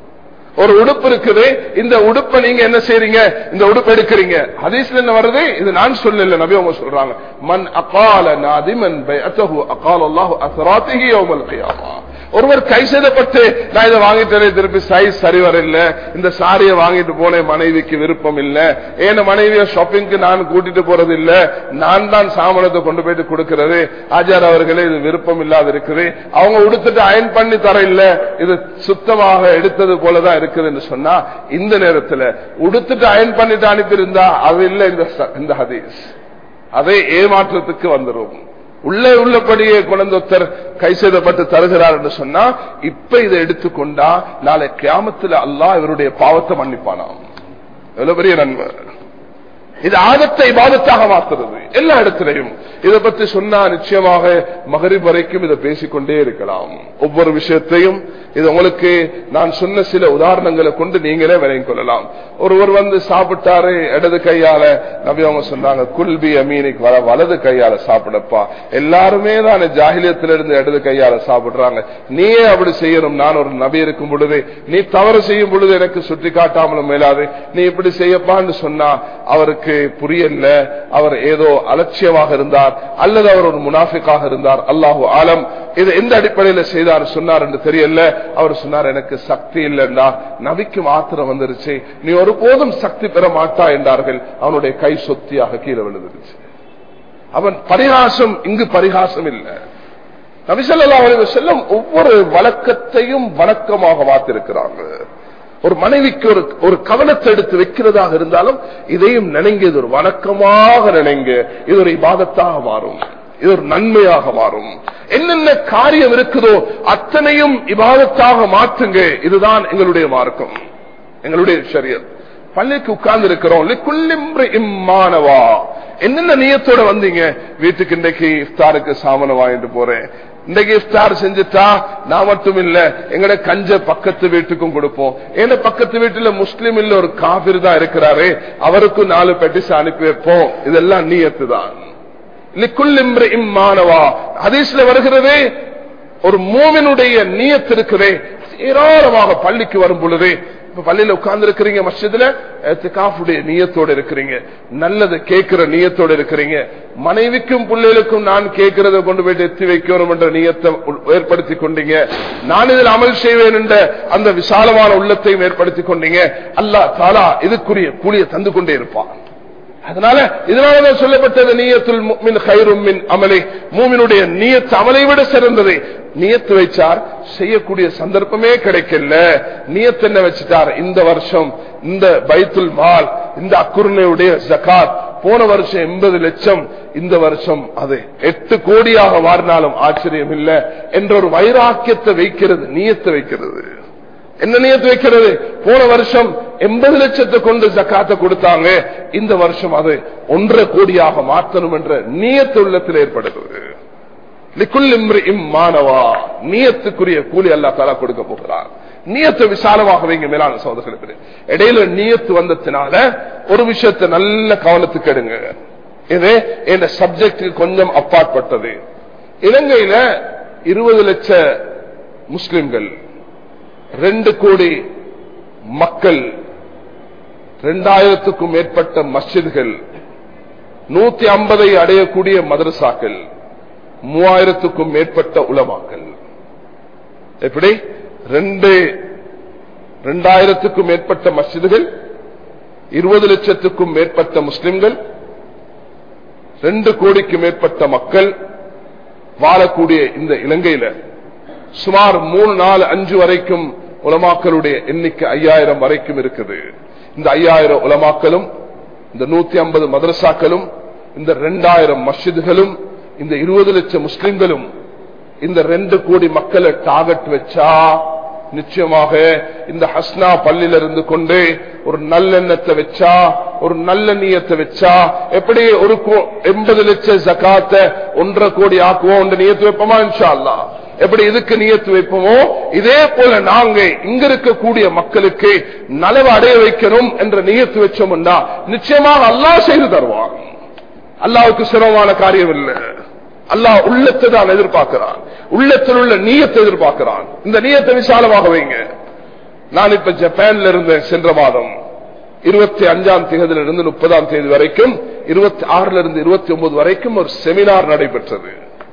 ஒரு உடுப்பு இருக்குது இந்த உடுப்பை நீங்க என்ன செய்றீங்க இந்த உடுப்பு எடுக்கிறீங்க ஹதீஸ்ல என்ன வருது இது நான் சொல்லல நபி அவங்க சொல்றாங்க மன் அகால நாதிமன் பைஅத்தஹு அகால அல்லாஹு அஸ்ராத்திஹி யௌமல் கியாமா ஒருவர் கை செய்தப்பட்டு நான் இதை வாங்கிட்டேன் திருப்பி சைஸ் சரி வரல இந்த சாரியை வாங்கிட்டு போனேன் மனைவிக்கு விருப்பம் இல்ல ஏன மனைவிய ஷாப்பிங்க்கு நான் கூட்டிட்டு போறது இல்ல நான் தான் சாமனத்தை கொண்டு போயிட்டு கொடுக்கிறது ஆச்சார் அவர்களே இது விருப்பம் இல்லாத இருக்குது அவங்க உடுத்துட்டு அயன் பண்ணி தர இல்ல இது சுத்தமாக எடுத்தது போலதான் இருக்குதுன்னு சொன்னா இந்த நேரத்துல உடுத்துட்டு அயன் பண்ணிட்டு அனுப்பியிருந்தா அது இல்ல இந்த ஹதீஸ் அதை ஏமாற்றத்துக்கு வந்துடும் உள்ளே உள்ளபடியே குழந்தொத்தர் கை செய்தப்பட்டு தருகிறார் என்று சொன்னா இப்ப இதை எடுத்துக்கொண்டா நாளை கியாமத்தில் அல்லாஹ் இவருடைய பாவத்தை மன்னிப்பானாம் எவ்வளவு பெரிய நன்மை இது ஆதத்தை பாதத்தாக மாத்துறது எல்லா இடத்திலையும் இதை பற்றி சொன்னா நிச்சயமாக மகரிப் வரைக்கும் இதை பேசிக்கொண்டே இருக்கலாம் ஒவ்வொரு விஷயத்தையும் இது உங்களுக்கு நான் சொன்ன சில உதாரணங்களை கொண்டு நீங்களே விளங்கிக் கொள்ளலாம் ஒருவர் வந்து சாப்பிட்டாரு இடது கையால நபி அவங்க சொன்னாங்க குல்பி அமீனிக்கு வர வலது கையால சாப்பிடப்பா எல்லாருமே தான் ஜாகிலியத்திலிருந்து இடது கையால சாப்பிடுறாங்க நீயே அப்படி செய்யணும் நான் ஒரு நபி இருக்கும் பொழுது நீ தவறு செய்யும் பொழுது எனக்கு சுட்டி காட்டாமலும் மேலாது நீ இப்படி செய்யப்பான்னு சொன்னா அவருக்கு புரியல அவர் ஏதோ அலட்சியமாக இருந்தார் அல்லது அவர் ஒரு முனாஃபிக்காக இருந்தார் அல்லாஹு ஆலம் இது எந்த அடிப்படையில் செய்தார் சொன்னார் என்று தெரியல அவர் சொன்னார் எனக்கு சக்தி இல்லைன்னா நபிக்கு மாத்திரம் வந்துருச்சு நீ ஒருபோதும் சக்தி பெற மாட்டா என்றார்கள் அவனுடைய கை சொத்தியாக கீழே விழுந்துருச்சு அவன் பரிகாசம் இங்கு பரிகாசம் இல்லை நபிசல்லா செல்லும் ஒவ்வொரு வழக்கத்தையும் வணக்கமாக மாத்திருக்கிறாங்க ஒரு மனைவிக்கு ஒரு ஒரு கவனத்தை எடுத்து வைக்கிறதாக இருந்தாலும் இதையும் நினைங்க இது ஒரு வணக்கமாக நினைங்க இது ஒரு இபாதத்தாக மாறும் இது ஒரு நன்மையாக மாறும் என்னென்ன காரியம் இருக்குதோ அத்தனையும் இபாதத்தாக மாற்றுங்க இதுதான் எங்களுடைய மார்க்கம் எங்களுடைய சரியர் பள்ளிக்கு உட்கார்ந்து இருக்கிறோம் இம்மானவா என்னென்ன நியத்தோட வந்தீங்க வீட்டுக்கு இன்றைக்கு இஃப்தாருக்கு சாமன வாங்கிட்டு போறேன் இன்றைக்கு இஃப்தார் செஞ்சுட்டா நான் மட்டும் இல்ல எங்கட கஞ்ச பக்கத்து வீட்டுக்கும் கொடுப்போம் ஏன்னா பக்கத்து வீட்டுல முஸ்லீம் இல்ல ஒரு காபிர் தான் இருக்கிறாரு அவருக்கும் நாலு பெட்டிஸ் அனுப்பி வைப்போம் இதெல்லாம் நீயத்து தான் இம்மானவா ஹதீஸ்ல வருகிறதே ஒரு மூவினுடைய நீயத்து இருக்கிறதே ஏராளமாக பள்ளிக்கு வரும் பொழுது இப்ப பள்ளியில உட்கார்ந்து இருக்கிறீங்க மஸ்ஜிதுல காஃபுடைய நீயத்தோட இருக்கிறீங்க நல்லதை கேட்கிற நீயத்தோட இருக்கிறீங்க மனைவிக்கும் பிள்ளைகளுக்கும் நான் கேட்கிறத கொண்டு போயிட்டு எத்தி வைக்கணும் என்ற நீயத்தை ஏற்படுத்தி கொண்டீங்க நான் இதில் அமல் செய்வேன் என்ற அந்த விசாலமான உள்ளத்தையும் ஏற்படுத்தி கொண்டீங்க அல்லா தாலா இதுக்குரிய கூலிய தந்து கொண்டே இருப்பான் அதனால இதனாலதான் சொல்லப்பட்டது நீயத்துல் மின் ஹைரும் மின் அமலை மூமினுடைய நீயத்து அமலை விட சிறந்தது நியத்து வைச்சார் செய்யக்கூடிய சந்தர்ப்பமே கிடைக்கல நியத்து என்ன வச்சுட்டார் இந்த வருஷம் இந்த பைத்துல் மால் இந்த அக்குருணையுடைய ஜகாத் போன வருஷம் எண்பது லட்சம் இந்த வருஷம் அது எட்டு கோடியாக மாறினாலும் ஆச்சரியம் இல்லை என்ற ஒரு வைராக்கியத்தை வைக்கிறது நீயத்தை வைக்கிறது என்ன நியத்து வைக்கிறது போன வருஷம் எண்பது லட்சத்தை கொண்டு ஜக்காத்தை கொடுத்தாங்க இந்த வருஷம் அது ஒன்றரை கோடியாக மாற்றணும் என்ற நீயத்து உள்ளத்தில் ஏற்படுகிறது மாணவா நீயத்துக்குரிய கூலி அல்லா தாலா கொடுக்க போகிறார் நீயத்தை விசாலமாக வைங்க மேலான சோதர்களுக்கு இடையில நீயத்து வந்ததுனால ஒரு விஷயத்தை நல்ல கவனத்துக்கு எடுங்க இது இந்த சப்ஜெக்ட் கொஞ்சம் அப்பாற்பட்டது இலங்கையில இருபது லட்ச முஸ்லிம்கள் ரெண்டு கோடி மக்கள் இரண்டாயிரத்துக்கும் மேற்பட்ட மஸ்ஜித்கள் நூத்தி ஐம்பதை அடையக்கூடிய மதரசாக்கள் மூவாயிரத்துக்கும் மேற்பட்ட உலமாக்கள் எப்படி ரெண்டு இரண்டாயிரத்துக்கும் மேற்பட்ட மஸ்ஜிதுகள் இருபது லட்சத்துக்கும் மேற்பட்ட முஸ்லிம்கள் ரெண்டு கோடிக்கு மேற்பட்ட மக்கள் வாழக்கூடிய இந்த இலங்கையில சுமார் மூணு நாலு அஞ்சு வரைக்கும் உலமாக்களுடைய எண்ணிக்கை ஐயாயிரம் வரைக்கும் இருக்குது இந்த ஐயாயிரம் உலமாக்களும் இந்த நூத்தி ஐம்பது மதரசாக்களும் இந்த ரெண்டாயிரம் மஸ்ஜிதுகளும் இந்த இருபது லட்சம் முஸ்லிம்களும் இந்த ரெண்டு கோடி மக்களை டார்கெட் வச்சா நிச்சயமாக இந்த ஹஸ்னா பள்ளியில இருந்து கொண்டு ஒரு நல்லெண்ணத்தை வச்சா ஒரு நல்ல நீயத்தை வச்சா எப்படி ஒரு எண்பது லட்சம் ஜக்காத்த ஒன்றரை கோடி ஆக்குவோம் நீயத்து வைப்போமா இன்ஷா அல்லா எப்படி இதுக்கு நியத்து வைப்போமோ இதே போல நாங்க இங்க இருக்கக்கூடிய மக்களுக்கு நலவு அடைய வைக்கணும் என்ற நியத்து வச்சோம்னா நிச்சயமாக அல்லாஹ் செய்து தருவான் அல்லாவுக்கு சிரமமான காரியம் இல்லை அல்லாஹ் உள்ளத்தை தான் எதிர்பார்க்கிறான் உள்ளத்தில் உள்ள நீயத்தை எதிர்பார்க்கிறான் இந்த நீயத்தை விசாலமாக வைங்க நான் இப்ப ஜப்பான்ல இருந்தேன் சென்ற மாதம் இருபத்தி அஞ்சாம் தேதியில இருந்து முப்பதாம் தேதி வரைக்கும் இருபத்தி ஆறுல இருந்து இருபத்தி ஒன்பது வரைக்கும் ஒரு செமினார் நடைபெற்றது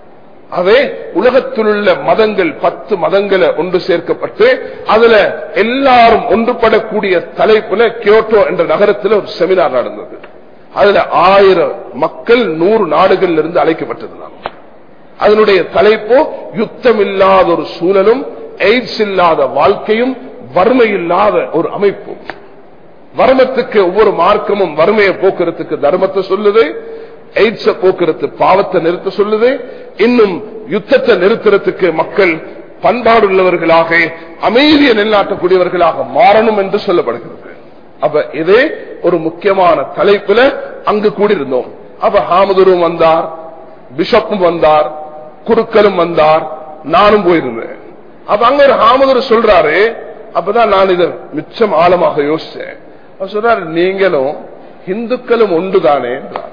அதே உலகத்தில் உள்ள மதங்கள் பத்து மதங்களை ஒன்று சேர்க்கப்பட்டு அதுல எல்லாரும் ஒன்றுபடக்கூடிய தலைப்புல கியோட்டோ என்ற நகரத்தில் ஒரு செமினார் நடந்தது அதுல ஆயிரம் மக்கள் நூறு நாடுகளில் இருந்து அழைக்கப்பட்டிருந்தாங்க அதனுடைய தலைப்போ யுத்தம் இல்லாத ஒரு சூழலும் எய்ட்ஸ் இல்லாத வாழ்க்கையும் வறுமை இல்லாத ஒரு அமைப்பும் வர்மத்துக்கு ஒவ்வொரு மார்க்கமும் வறுமையை போக்குறதுக்கு தர்மத்தை சொல்லுது எய்ட்ஸ போக்குறது பாவத்தை நிறுத்த சொல்லுது இன்னும் யுத்தத்தை நிறுத்துறதுக்கு மக்கள் பண்பாடுள்ளவர்களாக அமைதியை நிலைநாட்டக்கூடியவர்களாக மாறணும் என்று சொல்லப்படுகிறது அப்ப இதே ஒரு முக்கியமான தலைப்புல அங்கு கூடியிருந்தோம் அப்ப ஹாமதுரும் வந்தார் பிஷப்பும் வந்தார் குருக்களும் வந்தார் நானும் போயிருந்தேன் அப்ப அங்க ஒரு ஹாமதுர் சொல்றாரு அப்பதான் நான் இதை மிச்சம் ஆழமாக யோசிச்சேன் அவர் சொல்றாரு நீங்களும் இந்துக்களும் ஒன்றுதானே என்றார்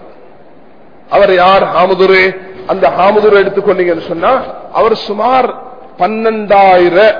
அவர் யார் ஹாமுதுரு அந்த ஹாமுதுரு எடுத்துக்கொண்டீங்கன்னு சொன்னா அவர் சுமார் பன்னெண்டாயிரம்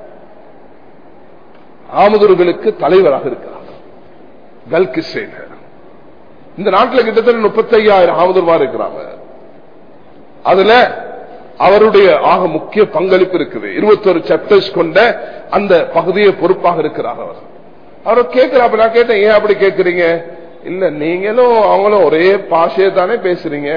ஆமுதுர்களுக்கு தலைவராக இருக்கிறார் கல்கிஸ்ரேல இந்த நாட்டில் கிட்டத்தட்ட முப்பத்தி ஐயாயிரம் ஆமுதர்மார் இருக்கிறாங்க அதுல அவருடைய ஆக முக்கிய பங்களிப்பு இருக்குது இருபத்தொரு சாப்டர்ஸ் கொண்ட அந்த பகுதியை பொறுப்பாக இருக்கிறார் அவர் அவர் கேட்கிறாப்ப நான் கேட்டேன் ஏன் அப்படி கேட்கறீங்க இல்ல நீங்களும் அவங்களும் ஒரே பாஷையை தானே பேசுறீங்க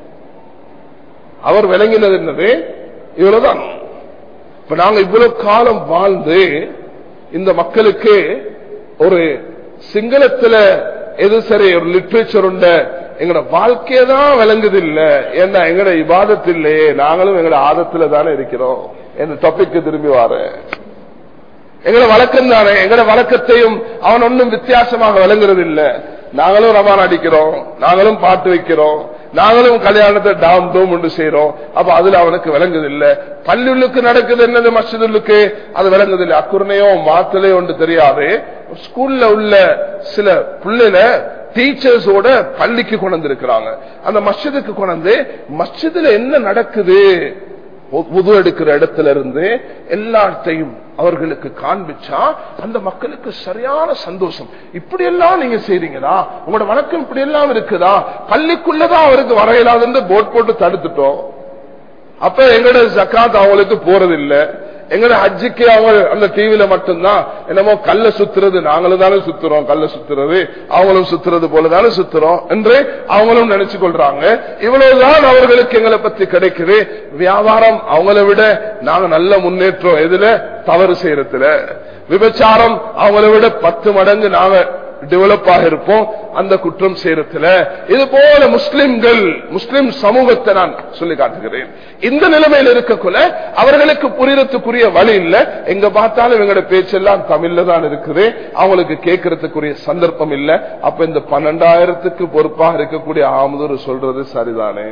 அவர் விளங்கினது என்னது இவ்வளவுதான் இப்ப நாங்க இவ்வளவு காலம் வாழ்ந்து இந்த மக்களுக்கு ஒரு சிங்களத்துல எது சரி ஒரு லிட்ரேச்சர் உண்ட எங்கட வாழ்க்கையை தான் விளங்குது இல்ல ஏன்னா எங்கட இபாதத்து இல்லையே நாங்களும் எங்கட ஆதத்துல தானே இருக்கிறோம் என்ற டாபிக்கு திரும்பி வாரேன் எங்கட வழக்கம் தானே எங்கட வழக்கத்தையும் அவன் ஒன்னும் வித்தியாசமாக விளங்குறது இல்ல நாங்களும் ரமான் அடிக்கிறோம் நாங்களும் பாட்டு வைக்கிறோம் நாங்களும் கல்யாணத்தை டாம் டோம் ஒன்று செய்யறோம் அப்ப அதுல அவனுக்கு விளங்குது இல்ல பள்ளியுள்ளுக்கு நடக்குது என்னது மசிதுள்ளுக்கு அது விளங்குது இல்ல அக்குறனையோ மாத்தலையோ ஒன்று தெரியாது ஸ்கூல்ல உள்ள சில பிள்ளைல டீச்சர்ஸோட பள்ளிக்கு கொண்டு இருக்கிறாங்க அந்த மஸ்ஜிதுக்கு கொண்டு மஸ்ஜிதுல என்ன நடக்குது உது எடுக்கிற இடத்துல இருந்து எல்லாத்தையும் அவர்களுக்கு காண்பிச்சா அந்த மக்களுக்கு சரியான சந்தோஷம் இப்படி எல்லாம் நீங்க செய்றீங்களா உங்களோட வணக்கம் இப்படி எல்லாம் இருக்குதா பள்ளிக்குள்ளதான் அவருக்கு வர இயலாதுன்னு போட் போட்டு தடுத்துட்டோம் அப்ப எங்கட ஜக்காத் அவங்களுக்கு போறது இல்ல எங்கட ஹஜ்ஜுக்கு அவங்க அந்த டிவில மட்டும்தான் என்னமோ கல்ல சுத்துறது நாங்களும் தானே சுத்துறோம் கல்ல சுத்துறது அவங்களும் சுத்துறது போலதானே சுத்துறோம் என்று அவங்களும் நினைச்சு கொள்றாங்க இவ்வளவுதான் அவர்களுக்கு எங்களை பத்தி கிடைக்குது வியாபாரம் அவங்கள விட நாங்க நல்ல முன்னேற்றம் எதுல தவறு செய்யறதுல விபச்சாரம் அவங்கள விட பத்து மடங்கு நாங்க டெவலப் ஆக இருப்போம் அந்த குற்றம் செய்யறதுல இது போல முஸ்லிம்கள் முஸ்லிம் சமூகத்தை நான் சொல்லி காட்டுகிறேன் இந்த நிலைமையில் இருக்கக்குள்ள அவர்களுக்கு புரியறதுக்குரிய வழி இல்ல எங்க பார்த்தாலும் எங்களோட பேச்செல்லாம் தமிழ்ல தான் இருக்குது அவங்களுக்கு கேட்கறதுக்குரிய சந்தர்ப்பம் இல்ல அப்ப இந்த பன்னெண்டாயிரத்துக்கு பொறுப்பாக இருக்கக்கூடிய ஆமதூர் சொல்றது சரிதானே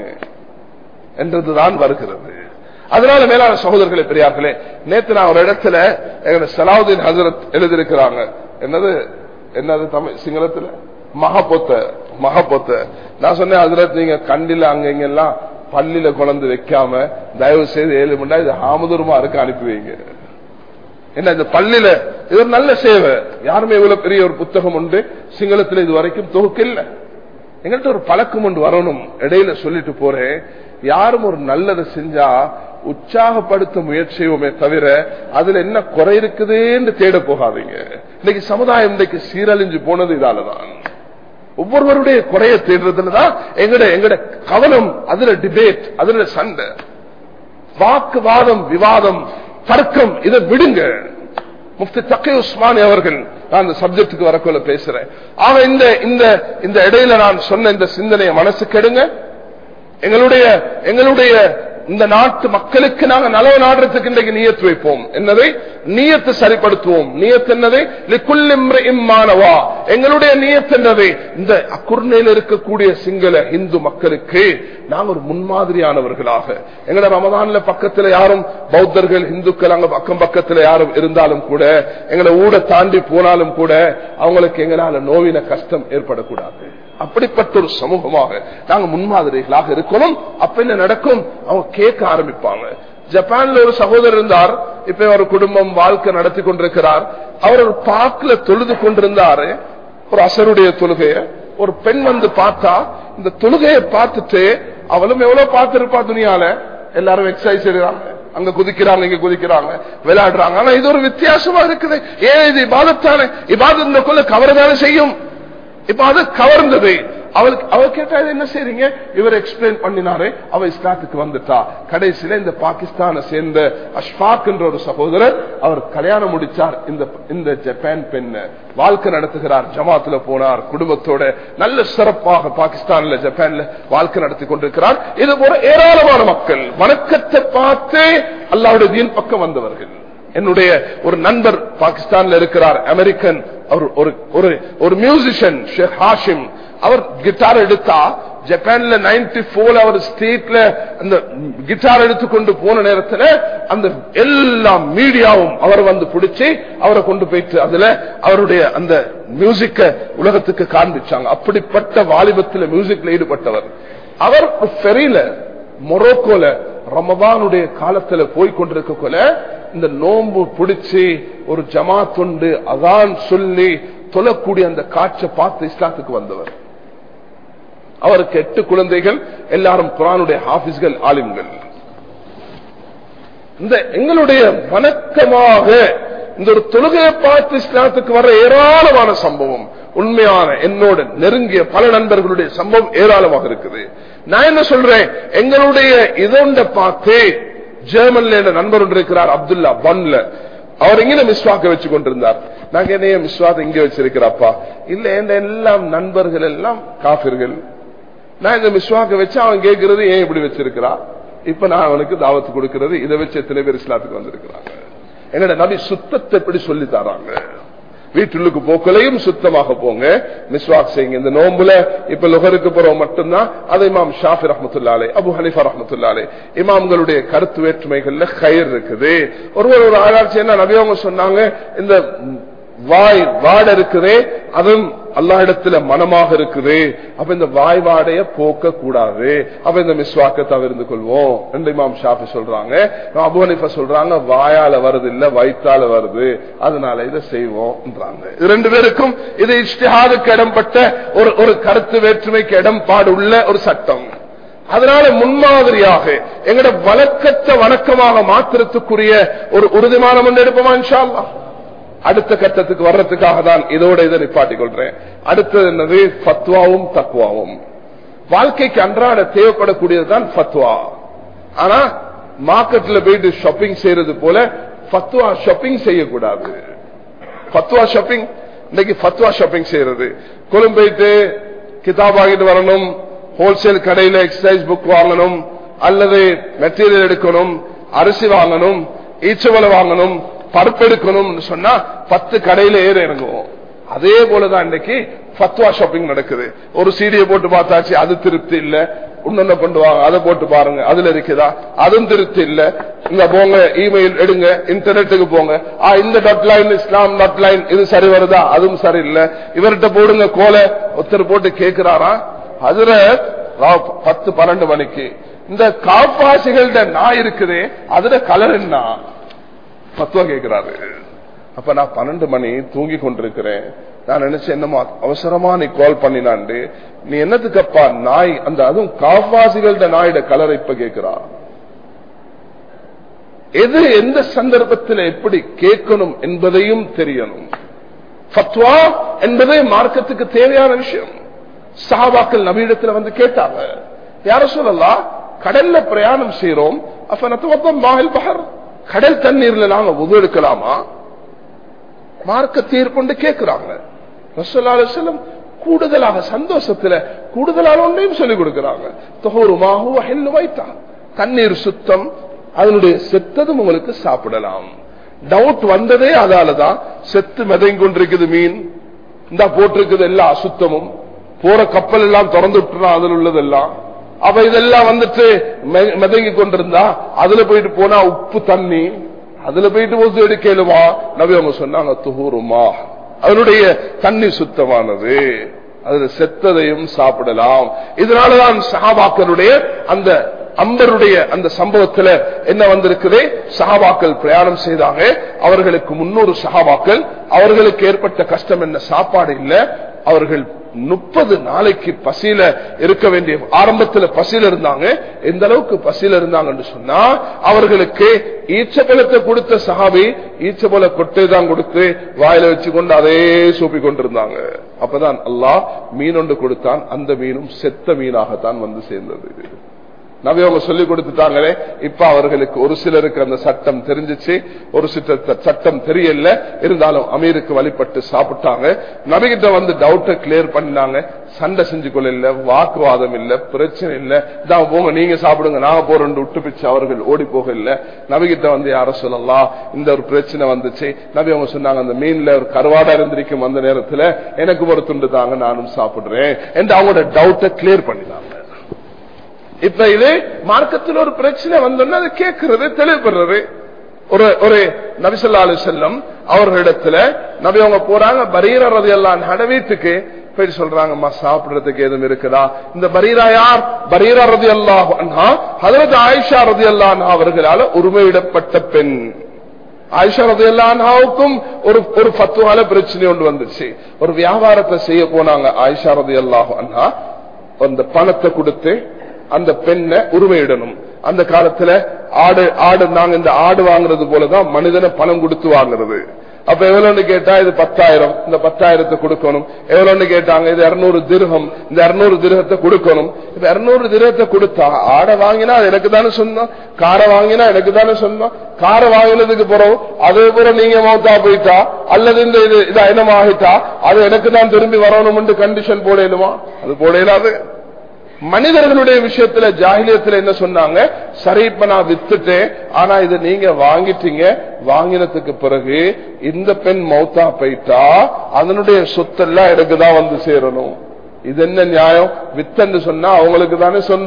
என்றதுதான் வருகிறது அதனால மேலான சகோதரர்களே பெரியார்களே நேத்து நான் ஒரு இடத்துல எங்க சலாவுதீன் ஹசரத் எழுதியிருக்கிறாங்க என்னது என்னது தமிழ் சிங்களத்துல மகப்பொத்த மகப்பொத்த நான் சொன்னேன் ஹசரத் நீங்க கண்டில அங்க இங்க எல்லாம் பள்ளியில குழந்து வைக்காம தயவு செய்து ஏழு மணி இது ஆமதூரமா இருக்க அனுப்பி வைங்க என்ன இந்த பள்ளியில இது ஒரு நல்ல சேவை யாருமே இவ்வளவு பெரிய ஒரு புத்தகம் உண்டு சிங்களத்துல இது வரைக்கும் தொகுக்க இல்ல எங்கள்கிட்ட ஒரு பழக்கம் ஒன்று வரணும் இடையில சொல்லிட்டு போறேன் யாரும் ஒரு நல்லதை செஞ்சா உற்சாகப்படுத்த முயற்சியுமே தவிர அதுல என்ன குறை இருக்குதுன்னு தேட போகாதீங்க இன்னைக்கு சமுதாயம் இன்னைக்கு சீரழிஞ்சு போனது இதாலதான் ஒவ்வொருவருடைய குறைய தேடுறதுலதான் எங்கட எங்கட கவனம் அதுல டிபேட் அதுல சண்டை வாக்குவாதம் விவாதம் தர்க்கம் இதை விடுங்க முஃப்தி தக்கை உஸ்மானி அவர்கள் நான் இந்த சப்ஜெக்டுக்கு வரக்குள்ள பேசுறேன் ஆக இந்த இந்த இந்த இடையில நான் சொன்ன இந்த சிந்தனையை மனசு கெடுங்க எங்களுடைய எங்களுடைய இந்த நாட்டு மக்களுக்கு நாங்க நலவு நாடுறதுக்கு இன்றைக்கு நீயத்து வைப்போம் என்னதை நீயத்தை சரிப்படுத்துவோம் நீயத்து என்னதை இம்மானவா எங்களுடைய நீயத்து என்னதை இந்த அக்குர்ணையில் இருக்கக்கூடிய சிங்கள இந்து மக்களுக்கு நாங்க ஒரு முன்மாதிரியானவர்களாக எங்கட ரமதான்ல பக்கத்துல யாரும் பௌத்தர்கள் இந்துக்கள் அங்க பக்கம் பக்கத்துல யாரும் இருந்தாலும் கூட எங்களை ஊட தாண்டி போனாலும் கூட அவங்களுக்கு எங்களால நோவின கஷ்டம் ஏற்படக்கூடாது அப்படிப்பட்ட ஒரு சமூகமாக நாங்க முன்மாதிரிகளாக இருக்கணும் அப்ப என்ன நடக்கும் அவங்க கேட்க ஆரம்பிப்பாங்க ஜப்பான்ல ஒரு சகோதரர் இருந்தார் இப்ப ஒரு குடும்பம் வாழ்க்கை நடத்தி கொண்டிருக்கிறார் அவர் ஒரு பார்க்ல தொழுது கொண்டிருந்தாரு ஒரு அசருடைய தொழுகைய ஒரு பெண் வந்து பார்த்தா இந்த தொழுகையை பார்த்துட்டு அவளும் எவ்வளவு பார்த்திருப்பா துணியால எல்லாரும் எக்ஸசைஸ் செய்யறாங்க அங்க குதிக்கிறாங்க இங்க குதிக்கிறாங்க விளையாடுறாங்க ஆனா இது ஒரு வித்தியாசமா இருக்குது ஏன் இது இபாதத்தானே இபாதத் இந்த கொள்ள கவரதானே செய்யும் இப்ப அது கவர்ந்தது அவளுக்கு அவ கேட்டா என்ன செய்றீங்க இவர் எக்ஸ்பிளைன் பண்ணினாரு அவ இஸ்லாத்துக்கு வந்துட்டா கடைசியில இந்த பாகிஸ்தானை சேர்ந்த அஷ்பாக் என்ற ஒரு சகோதரர் அவர் கல்யாணம் முடிச்சார் இந்த இந்த ஜப்பான் பெண்ண வாழ்க்கை நடத்துகிறார் ஜமாத்துல போனார் குடும்பத்தோட நல்ல சிறப்பாக பாகிஸ்தான்ல ஜப்பான்ல வாழ்க்கை நடத்தி கொண்டிருக்கிறார் இது போல ஏராளமான மக்கள் வணக்கத்தை பார்த்து அல்லாவுடைய தீன் பக்கம் வந்தவர்கள் என்னுடைய ஒரு நண்பர் பாகிஸ்தான்ல இருக்கிறார் அமெரிக்கன் அவர் ஒரு ஒரு மியூசிஷியன் ஷேக் ஹாஷிம் அவர் கிட்டார் எடுத்தா ஜப்பான்ல நைன்டி போர்ல அவர் ஸ்டேட்ல அந்த கிட்டார் எடுத்துக்கொண்டு போன நேரத்துல அந்த எல்லா மீடியாவும் அவர் வந்து பிடிச்சி அவரை கொண்டு போயிட்டு அதுல அவருடைய அந்த மியூசிக்க உலகத்துக்கு காண்பிச்சாங்க அப்படிப்பட்ட வாலிபத்துல மியூசிக்ல ஈடுபட்டவர் அவர் ஃபெரியில மொரோக்கோல ரமதானுடைய காலத்துல போய் கொண்டிருக்கக்குள்ள இந்த நோம்பு பிடிச்சி ஒரு ஜமாத் உண்டு அதான் சொல்லி தொழக்கூடிய அந்த காட்சை பார்த்து இஸ்லாத்துக்கு வந்தவர் அவருக்கு எட்டு குழந்தைகள் எல்லாரும் குரானுடைய ஹாபிஸ்கள் ஆலிம்கள் இந்த எங்களுடைய வணக்கமாக இந்த ஒரு தொழுகையை பார்த்து இஸ்லாத்துக்கு வர ஏராளமான சம்பவம் உண்மையான என்னோட நெருங்கிய பல நண்பர்களுடைய சம்பவம் ஏராளமாக இருக்குது நான் என்ன சொல்றேன் எங்களுடைய இதொண்ட பார்த்து ஜெர்மன்ல என்ற நண்பர் ஒன்று இருக்கிறார் அப்துல்லா பன்ல அவர் இங்கே மிஸ்வாக்க வச்சு கொண்டிருந்தார் நாங்க என்னைய மிஸ்வாத இங்க வச்சிருக்கிறாப்பா இல்ல இந்த எல்லாம் நண்பர்கள் எல்லாம் காபிர்கள் நான் இந்த மிஸ்வாக்க வச்சு அவன் கேட்கறது ஏன் இப்படி வச்சிருக்கிறா இப்ப நான் அவனுக்கு தாவத்து கொடுக்கிறது இதை வச்சு எத்தனை பேர் இஸ்லாத்துக்கு வந்திருக்கிறாங்க என்னோட நபி சுத்தத்தை எப்படி சொல்லி தராங்க வீட்டுக்கு போக்கலையும் சுத்தமாக போங்க மிஸ்வாக் செய்யுங்க இந்த நோம்புல இப்ப லுகருக்கு போறோம் மட்டும்தான் அது இமாம் ஷாஃபி ரஹமத்துல்லாலே அபு ஹலிஃபா ரஹமத்துல்லாலே இமாம்களுடைய கருத்து வேற்றுமைகள்ல கயிர் இருக்குது ஒருவர் ஒரு ஆராய்ச்சி என்ன நபி அவங்க சொன்னாங்க இந்த வாய் வாட இருக்குதே அதுவும் அல்லா இடத்துல மனமாக இருக்குது அப்ப இந்த வாய் வாடைய போக்க கூடாது அப்ப இந்த மிஸ்வாக்க தவிர்த்து கொள்வோம் ரெண்டு இமாம் ஷாஃபி சொல்றாங்க அபுவனிப்ப சொல்றாங்க வாயால வருது இல்ல வயிற்றால வருது அதனால இதை செய்வோம்ன்றாங்க இது ரெண்டு பேருக்கும் இது இஷ்டிஹாதுக்கு இடம்பட்ட ஒரு ஒரு கருத்து வேற்றுமைக்கு இடம்பாடு உள்ள ஒரு சட்டம் அதனால முன்மாதிரியாக எங்கட வழக்கத்தை வணக்கமாக மாத்திரத்துக்குரிய ஒரு உறுதிமானம் ஒன்று எடுப்போமா இன்ஷா அல்லாஹ் அடுத்த கட்டத்துக்கு வர்றதுக்காக தான் இதோட இதை நிப்பாட்டிக் கொள்றேன் அடுத்தது என்னது ஃபத்வாவும் தக்வாவும் வாழ்க்கைக்கு அன்றாட தேவைப்படக்கூடியதுதான் ஃபத்வா ஆனா மார்க்கெட்ல போயிட்டு ஷாப்பிங் செய்யறது போல ஃபத்வா ஷாப்பிங் செய்யக்கூடாது ஃபத்வா ஷாப்பிங் இன்னைக்கு ஃபத்வா ஷாப்பிங் செய்யறது கொழும்பு போயிட்டு கிதாப் வாங்கிட்டு வரணும் ஹோல்சேல் கடையில எக்ஸசைஸ் புக் வாங்கணும் அல்லது மெட்டீரியல் எடுக்கணும் அரிசி வாங்கணும் ஈச்சவலை வாங்கணும் பருப்பெடுக்கணும் சொன்னா பத்து கடையில ஏற இறங்குவோம் அதே போலதான் இன்னைக்கு ஃபத்வா ஷாப்பிங் நடக்குது ஒரு சீடியை போட்டு பார்த்தாச்சு அது திருப்தி இல்ல இன்னொன்னு கொண்டு வாங்க அதை போட்டு பாருங்க அதுல இருக்குதா அதுவும் திருப்தி இல்ல இங்க போங்க இமெயில் எடுங்க இன்டர்நெட்டுக்கு போங்க ஆ இந்த டாட் லைன் இஸ்லாம் டாட் லைன் இது சரி வருதா அதுவும் சரியில்லை இவர்கிட்ட போடுங்க கோலை ஒருத்தர் போட்டு கேட்கிறாரா அதுல பத்து பன்னெண்டு மணிக்கு இந்த காப்பாசிகள்ட நாய் இருக்குதே அதுல கலர் என்ன பத்துவா கேட்கிறாரு அப்ப நான் பன்னெண்டு மணி தூங்கி கொண்டிருக்கிறேன் நான் நினைச்சேன் என்னமா அவசரமா நீ கால் பண்ணினாண்டு நீ என்னத்துக்கப்பா நாய் அந்த அதுவும் காவாசிகள நாயோட கலரை இப்ப கேட்கிறா எது எந்த சந்தர்ப்பத்தில் எப்படி கேட்கணும் என்பதையும் தெரியணும் ஃபத்வா என்பதே மார்க்கத்துக்கு தேவையான விஷயம் சஹாபாக்கள் நவீனத்துல வந்து கேட்டாங்க யார சொல்லலாம் கடல்ல பிரயாணம் செய்யறோம் அப்ப நத்துவத்தம் மாஹில் பஹர் கடல் தண்ணீர்ல நாங்க உது எடுக்கலாமா மார்க்க தீர்ப்பு கேட்கிறாங்க ரசோல்லாலும் கூடுதலாக சந்தோஷத்துல கூடுதலான ஒன்றையும் சொல்லிக் கொடுக்கிறாங்க தொகருமாகவும் வைத்தா தண்ணீர் சுத்தம் அதனுடைய செத்ததும் உங்களுக்கு சாப்பிடலாம் டவுட் வந்ததே அதாலதான் செத்து மிதங்கி கொண்டிருக்குது மீன் இந்த போட்டிருக்குது எல்லா அசுத்தமும் போற கப்பல் எல்லாம் திறந்து விட்டுறா அதில் உள்ளதெல்லாம் அப்ப இதெல்லாம் வந்துட்டு மிதங்கி கொண்டிருந்தா அதுல போயிட்டு போனா உப்பு தண்ணி அதுல போயிட்டு ஒசு எடுக்கலுமா நபி அவங்க சொன்னாங்க துஹூருமா அதனுடைய தண்ணி சுத்தமானது அதுல செத்ததையும் சாப்பிடலாம் இதனாலதான் சஹாபாக்களுடைய அந்த அம்பருடைய அந்த சம்பவத்துல என்ன வந்திருக்குதே சஹாபாக்கள் பிரயாணம் செய்தாங்க அவர்களுக்கு முன்னூறு சஹாபாக்கள் அவர்களுக்கு ஏற்பட்ட கஷ்டம் என்ன சாப்பாடு இல்ல அவர்கள் முப்பது நாளைக்கு பசியில இருக்க வேண்டிய ஆரம்பத்துல பசியில இருந்தாங்க எந்த அளவுக்கு பசியில இருந்தாங்கன்னு சொன்னா அவர்களுக்கு ஈச்சபலத்தை கொடுத்த சஹாபி ஈச்சபல கொட்டை தான் கொடுத்து வாயில வச்சு கொண்டு அதே சூப்பி கொண்டிருந்தாங்க அப்பதான் அல்லாஹ் மீன் ஒன்று கொடுத்தான் அந்த மீனும் செத்த மீனாகத்தான் வந்து சேர்ந்தது நபி அவங்க சொல்லி கொடுத்துட்டாங்களே இப்ப அவர்களுக்கு ஒரு சிலருக்கு அந்த சட்டம் தெரிஞ்சிச்சு ஒரு சில சட்டம் தெரியல இருந்தாலும் அமீருக்கு வழிபட்டு சாப்பிட்டாங்க நபிகிட்ட வந்து டவுட்டை கிளியர் பண்ணினாங்க சண்டை செஞ்சு கொள்ள இல்ல வாக்குவாதம் இல்ல பிரச்சனை இல்ல இதான் போங்க நீங்க சாப்பிடுங்க நாங்க போறோம் விட்டு பிச்சு அவர்கள் ஓடி போக இல்ல நபிகிட்ட வந்து யார சொல்லலாம் இந்த ஒரு பிரச்சனை வந்துச்சு நபி அவங்க சொன்னாங்க அந்த மீன்ல ஒரு கருவாடா இருந்திருக்கும் அந்த நேரத்துல எனக்கு ஒரு துண்டு தாங்க நானும் சாப்பிடுறேன் என்று அவங்களோட டவுட்டை கிளியர் பண்ணினாங்க இப்ப இது மார்க்கத்தில் ஒரு பிரச்சனை வந்தோம்னா அது கேட்கறது தெளிவுபடுறது ஒரு ஒரு நபிசல்லா அலி செல்லம் அவர்களிடத்துல நபி அவங்க போறாங்க பரீர ரதி எல்லாம் வீட்டுக்கு போய் சொல்றாங்கம்மா சாப்பிடுறதுக்கு எதுவும் இருக்குதா இந்த பரீரா யார் பரீரா ரதி அல்லாஹ் அண்ணா ஹதரத் ஆயிஷா ரதி அல்லாஹ் அவர்களால உரிமையிடப்பட்ட பெண் ஆயிஷா ரதி அல்லாஹாவுக்கும் ஒரு ஒரு பத்துவால பிரச்சனை ஒன்று வந்துச்சு ஒரு வியாபாரத்தை செய்ய போனாங்க ஆயிஷா ரதி அல்லாஹ் அண்ணா அந்த பணத்தை கொடுத்து அந்த பெண்ணை உரிமையிடணும் அந்த காலத்துல ஆடு ஆடு நாங்க இந்த ஆடு வாங்குறது போலதான் மனிதனை பணம் கொடுத்து வாங்குறது அப்ப எவ்வளவுன்னு கேட்டா இது பத்தாயிரம் இந்த பத்தாயிரத்தை கொடுக்கணும் எவ்வளவுன்னு கேட்டாங்க இது இருநூறு திருகம் இந்த இருநூறு திருகத்தை கொடுக்கணும் இப்ப இருநூறு திருகத்தை கொடுத்தா ஆடை வாங்கினா அது எனக்கு தானே சொந்தம் காரை வாங்கினா எனக்கு தானே சொந்தம் காரை வாங்கினதுக்கு பிறகு அதே போல நீங்க மௌத்தா போயிட்டா அல்லது இந்த இது இதா என்னமாகிட்டா அது எனக்கு தான் திரும்பி வரணும் கண்டிஷன் போடணுமா அது போடலாது மனிதர்களுடைய விஷயத்துல ஜாகிலியத்துல என்ன சொன்னாங்க சரி இப்ப நான் வித்துட்டேன் ஆனா இதை நீங்க வாங்கிட்டீங்க வாங்கினதுக்கு பிறகு இந்த பெண் மௌத்தா போயிட்டா அதனுடைய சொத்தெல்லாம் எனக்கு தான் வந்து சேரணும் இது என்ன நியாயம் வித்தன்னு சொன்னா அவங்களுக்கு தானே சொந்தம்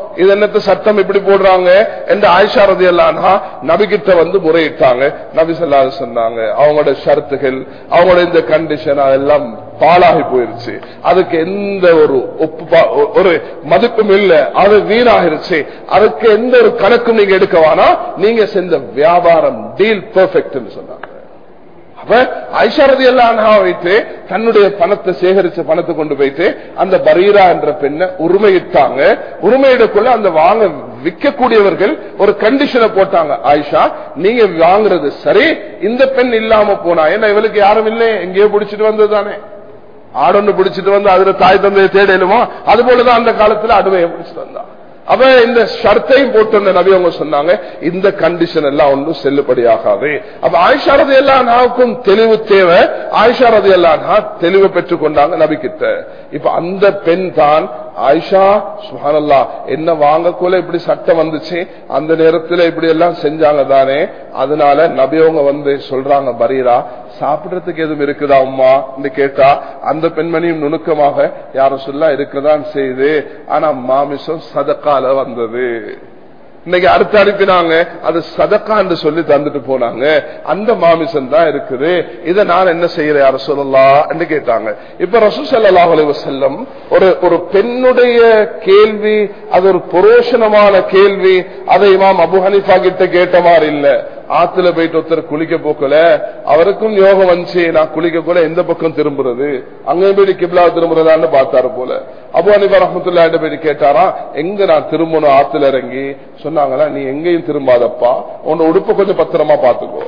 இது என்னத்த சட்டம் இப்படி போடுறாங்க என்று ஆயிஷா ரதி அல்லானா நபிகிட்ட வந்து முறையிட்டாங்க நபி சொல்லாது சொன்னாங்க அவங்களோட ஷரத்துகள் அவங்களோட இந்த கண்டிஷன் அதெல்லாம் பாலாகி போயிருச்சு அதுக்கு எந்த ஒரு ஒப்பு பா- ஒரு மதிப்பும் இல்ல அது வீணாகிருச்சு அதுக்கு எந்த ஒரு கணக்கும் நீங்க எடுக்க வேணாம் நீங்க செஞ்ச வியாபாரம் டீல் பெர்ஃபெக்ட் சொன்னாங்க அப்ப ஐஷாரதி எல்லாம் வைத்து தன்னுடைய பணத்தை சேகரிச்ச பணத்தை கொண்டு போயிட்டு அந்த பரீரா என்ற பெண்ணை உரிமையிட்டாங்க உரிமையிடக்குள்ள அந்த வாங்க விற்கக்கூடியவர்கள் ஒரு கண்டிஷனை போட்டாங்க ஆயிஷா நீங்க வாங்குறது சரி இந்த பெண் இல்லாம போனா ஏன்னா இவளுக்கு யாரும் இல்லை எங்கேயோ பிடிச்சிட்டு வந்தது தானே ஆடொன்னு பிடிச்சிட்டு வந்து அதுல தாய் தந்தையை தேடலுமோ அது போலதான் அந்த காலத்துல அடுமையை பிடிச்சிட்டு வந்தா அவ இந்த ஷர்த்தையும் போட்டு அந்த நபி அவங்க சொன்னாங்க இந்த கண்டிஷன் எல்லாம் ஒன்றும் செல்லுபடியாகாது அப்ப ஆயிஷாரது எல்லாருக்கும் தெளிவு தேவை ஆயிஷாரது எல்லாம் தெளிவு பெற்றுக் கொண்டாங்க நபி கிட்ட இப்ப அந்த பெண் தான் ஆயிஷா சுஹானல்லா என்ன வாங்கக்குள்ள இப்படி சட்டம் வந்துச்சு அந்த நேரத்துல இப்படி எல்லாம் செஞ்சாங்க தானே அதனால நபி அவங்க வந்து சொல்றாங்க பரீரா சாப்பிடறதுக்கு எதுவும் இருக்குதா அம்மா என்று கேட்டா அந்த பெண்மணியும் நுணுக்கமாக யாரும் சொல்ல இருக்கதான் செய்து ஆனா மாமிசம் சதக்கால வந்தது இன்னைக்கு அடுத்து அனுப்பினாங்க அது சதக்கா என்று சொல்லி தந்துட்டு போனாங்க அந்த மாமிசம் தான் இருக்குது இதை நான் என்ன செய்யறேன் யார சொல்லலாம் என்று கேட்டாங்க இப்ப ரசூ சல்லாஹ் செல்லம் ஒரு ஒரு பெண்ணுடைய கேள்வி அது ஒரு புரோஷனமான கேள்வி அதை இமாம் அபு ஹனிஃபா கிட்ட கேட்ட மாதிரி இல்ல ஆத்துல போயிட்டு ஒருத்தர் குளிக்க போக்கல அவருக்கும் யோகம் வந்துச்சு நான் குளிக்க கூட எந்த பக்கம் திரும்புறது அங்கேயும் போய் கிப்லா திரும்புறதான்னு பார்த்தாரு போல அபு அனிபா ரஹமத்துல்லா போய் கேட்டாரா எங்க நான் திரும்பணும் ஆத்துல இறங்கி சொன்னாங்களா நீ எங்கேயும் திரும்பாதப்பா உன்னோட உடுப்ப கொஞ்சம் பத்திரமா பாத்துக்கோ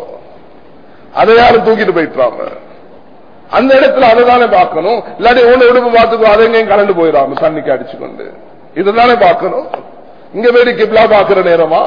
அதை யாரும் தூக்கிட்டு போயிட்டாங்க அந்த இடத்துல அதை தானே பார்க்கணும் இல்லாட்டி உன்னை உடுப்பு பார்த்துக்கோ அதை எங்கேயும் கலந்து போயிடாம தண்ணிக்கு அடிச்சு கொண்டு இதுதானே பார்க்கணும் இங்க போய் கிப்லா பாக்குற நேரமா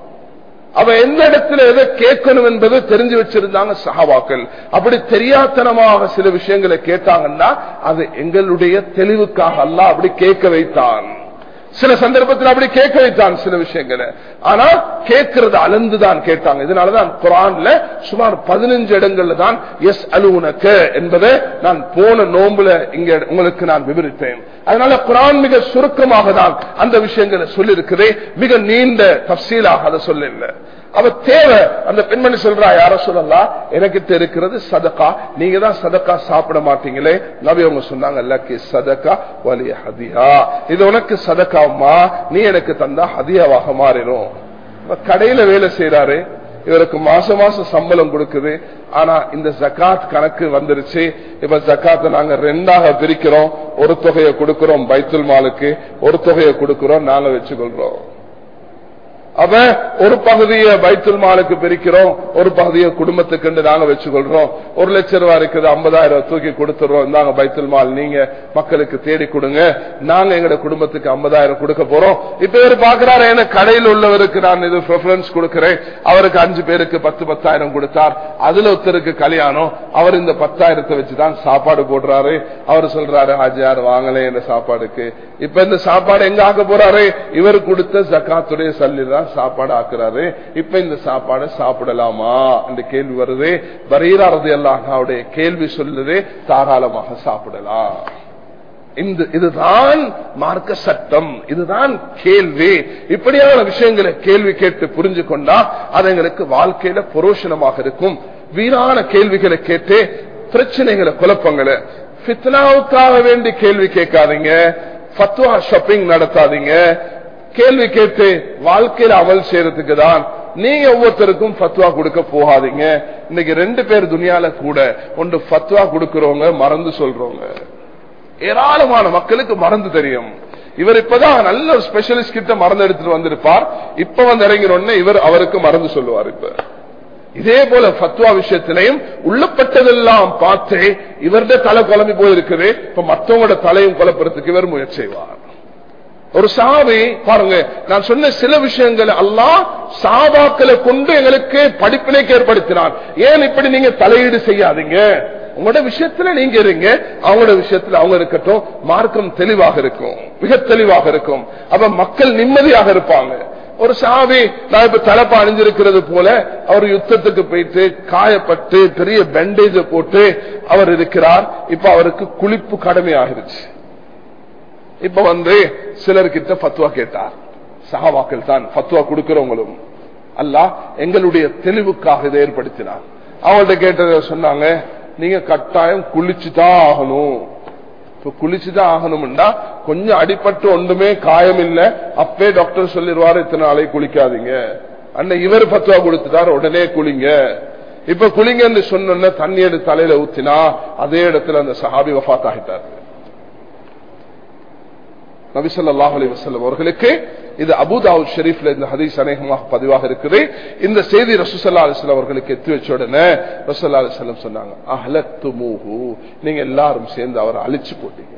அவ எந்த இடத்துல எதை கேட்கணும் என்பது தெரிஞ்சு வச்சிருந்தாங்க சஹாபாக்கள் அப்படி தெரியாத்தனமாக சில விஷயங்களை கேட்டாங்கன்னா அது எங்களுடைய தெளிவுக்காக அல்ல அப்படி கேட்க வைத்தான் சில சந்தர்ப்பத்தில் அப்படி கேட்க வைத்தான் சில விஷயங்களை ஆனா கேட்கறது அளந்துதான் கேட்டாங்க இதனாலதான் குரான்ல சுமார் பதினஞ்சு இடங்கள்ல தான் எஸ் அலுவனக்க என்பதை நான் போன நோம்புல இங்க உங்களுக்கு நான் விவரித்தேன் அதனால குரான் மிக சுருக்கமாக தான் அந்த விஷயங்களை சொல்லியிருக்கிறேன் மிக நீண்ட தப்சீலாக அதை சொல்லல அவ தேவை அந்த பெண்மணி சொல்றா யார சொல்லலாம் எனக்கிட்ட இருக்கிறது சதக்கா நீங்க தான் சதக்கா சாப்பிட மாட்டீங்களே நபி அவங்க சொன்னாங்க லக்கி சதக்கா வலிய ஹதியா இது உனக்கு சதக்காமா நீ எனக்கு தந்தா ஹதியாவாக மாறிடும் இப்ப கடையில வேலை செய்யறாரு இவருக்கு மாசம் மாசம் சம்பளம் கொடுக்குது ஆனா இந்த ஜக்காத் கணக்கு வந்துருச்சு இப்ப ஜக்காத்தை நாங்க ரெண்டாக பிரிக்கிறோம் ஒரு தொகையை கொடுக்கிறோம் பைத்துல் மாலுக்கு ஒரு தொகையை கொடுக்கிறோம் நாங்க வச்சுக்கொள்றோம் அப்ப ஒரு பகுதியை பைத்துல் மாலுக்கு பிரிக்கிறோம் ஒரு பகுதியை குடும்பத்துக்கு நாங்க வச்சுக்கொள்றோம் ஒரு லட்சம் ரூபாய் இருக்குது ஐம்பதாயிரம் ரூபாய் தூக்கி கொடுத்துறோம் இந்தாங்க பைத்துல் மால் நீங்க மக்களுக்கு தேடி கொடுங்க நாங்க எங்க குடும்பத்துக்கு ஐம்பதாயிரம் கொடுக்க போறோம் இப்ப இவர் பாக்குறாரு என்ன கடையில் உள்ளவருக்கு நான் இது ப்ரிஃபரன்ஸ் கொடுக்கிறேன் அவருக்கு அஞ்சு பேருக்கு பத்து பத்தாயிரம் கொடுத்தார் அதுல ஒருத்தருக்கு கல்யாணம் அவர் இந்த பத்தாயிரத்தை வச்சுதான் சாப்பாடு போடுறாரு அவர் சொல்றாரு ஹாஜியார் வாங்கலே இந்த சாப்பாடுக்கு இப்ப இந்த சாப்பாடு எங்க ஆக்க போறாரு இவர் கொடுத்த ஜக்காத்துடைய சல்லி தான் சாப்பாடு ஆக்குறாரு இப்ப இந்த சாப்பாடு சாப்பிடலாமா என்ற கேள்வி வருது பரீராரது அல்லாஹாவுடைய கேள்வி சொல்லுது தாராளமாக சாப்பிடலாம் இந்த இதுதான் மார்க்க சட்டம் இதுதான் கேள்வி இப்படியான விஷயங்களை கேள்வி கேட்டு புரிஞ்சு கொண்டா அது எங்களுக்கு வாழ்க்கையில புரோஷனமாக இருக்கும் வீணான கேள்விகளை கேட்டு பிரச்சனைகளை குழப்பங்களை பித்னாவுக்காக வேண்டி கேள்வி கேட்காதீங்க ஃபத்வா ஷாப்பிங் நடத்தாதீங்க கேள்வி கேட்டு வாழ்க்கையில அமல் செய்யறதுக்கு தான் நீங்க ஒவ்வொருத்தருக்கும் ஃபத்வா கொடுக்க போகாதீங்க இன்னைக்கு ரெண்டு பேர் துணியால கூட ஒன்று ஃபத்வா கொடுக்கிறவங்க மறந்து சொல்றவங்க ஏராளமான மக்களுக்கு மறந்து தெரியும் இவர் இப்பதான் நல்ல ஒரு ஸ்பெஷலிஸ்ட் கிட்ட மறந்து எடுத்துட்டு வந்திருப்பார் இப்ப வந்து இறங்கினோடனே இவர் அவருக்கு மறந்து சொல்லுவார் இப்ப இதே போல ஃபத்வா விஷயத்திலையும் உள்ளப்பட்டதெல்லாம் பார்த்து இவருடைய தலை குழம்பி போயிருக்குது இப்ப மற்றவங்களோட தலையும் குழப்பறதுக்கு இவர் முயற்சி செய்வார் ஒரு சாவி பாருங்க நான் சொன்ன சில விஷயங்கள் எல்லாம் சாபாக்களை கொண்டு எங்களுக்கு படிப்பினைக்கு ஏற்படுத்தினான் ஏன் இப்படி நீங்க தலையீடு செய்யாதீங்க உங்களோட விஷயத்துல நீங்க இருங்க அவங்களோட விஷயத்துல அவங்க இருக்கட்டும் மார்க்கம் தெளிவாக இருக்கும் மிக தெளிவாக இருக்கும் அப்ப மக்கள் நிம்மதியாக இருப்பாங்க ஒரு சாவி நான் இப்ப தலைப்ப அணிஞ்சிருக்கிறது போல அவர் யுத்தத்துக்கு போயிட்டு காயப்பட்டு பெரிய பேண்டேஜ போட்டு அவர் இருக்கிறார் இப்ப அவருக்கு குளிப்பு கடமை ஆகிருச்சு இப்ப வந்து சிலர்கிட்ட பத்துவா கேட்டார் சகாவாக்கள் தான் பத்துவா கொடுக்கிறவங்களும் அல்லாஹ் எங்களுடைய தெளிவுக்காக இதை ஏற்படுத்தினார் அவங்கள்ட்ட கேட்டத சொன்னாங்க நீங்க கட்டாயம் குளிச்சுதான் ஆகணும் இப்ப குளிச்சுதான் ஆகணும்டா கொஞ்சம் அடிபட்டு ஒன்றுமே காயம் இல்ல அப்பே டாக்டர் சொல்லிடுவாரு இத்தனை நாளைக்கு குளிக்காதீங்க அண்ணன் இவர் பத்துவா கொடுத்துட்டார் உடனே குளிங்க இப்ப குளிங்கன்னு சொன்ன தண்ணி எடுத்து தலையில ஊத்தினா அதே இடத்துல அந்த சஹாபி வஃத் ஆகிட்டார் நபிசல்லாஹ் அலி வசல்லம் அவர்களுக்கு இது அபுதாவுத் ஷெரீப்ல இந்த ஹதீஸ் அநேகமாக பதிவாக இருக்குது இந்த செய்தி ரசூசல்லா அலிஸ்லாம் அவர்களுக்கு எத்தி வச்ச உடனே ரசூல்லா அலிஸ்லாம் சொன்னாங்க அஹலத்து மூஹு நீங்க எல்லாரும் சேர்ந்து அவரை அழிச்சு போட்டீங்க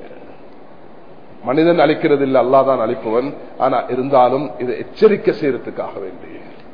மனிதன் அழிக்கிறது இல்லை அல்லாதான் அழிப்பவன் ஆனா இருந்தாலும் இதை எச்சரிக்கை செய்யறதுக்காக வேண்டி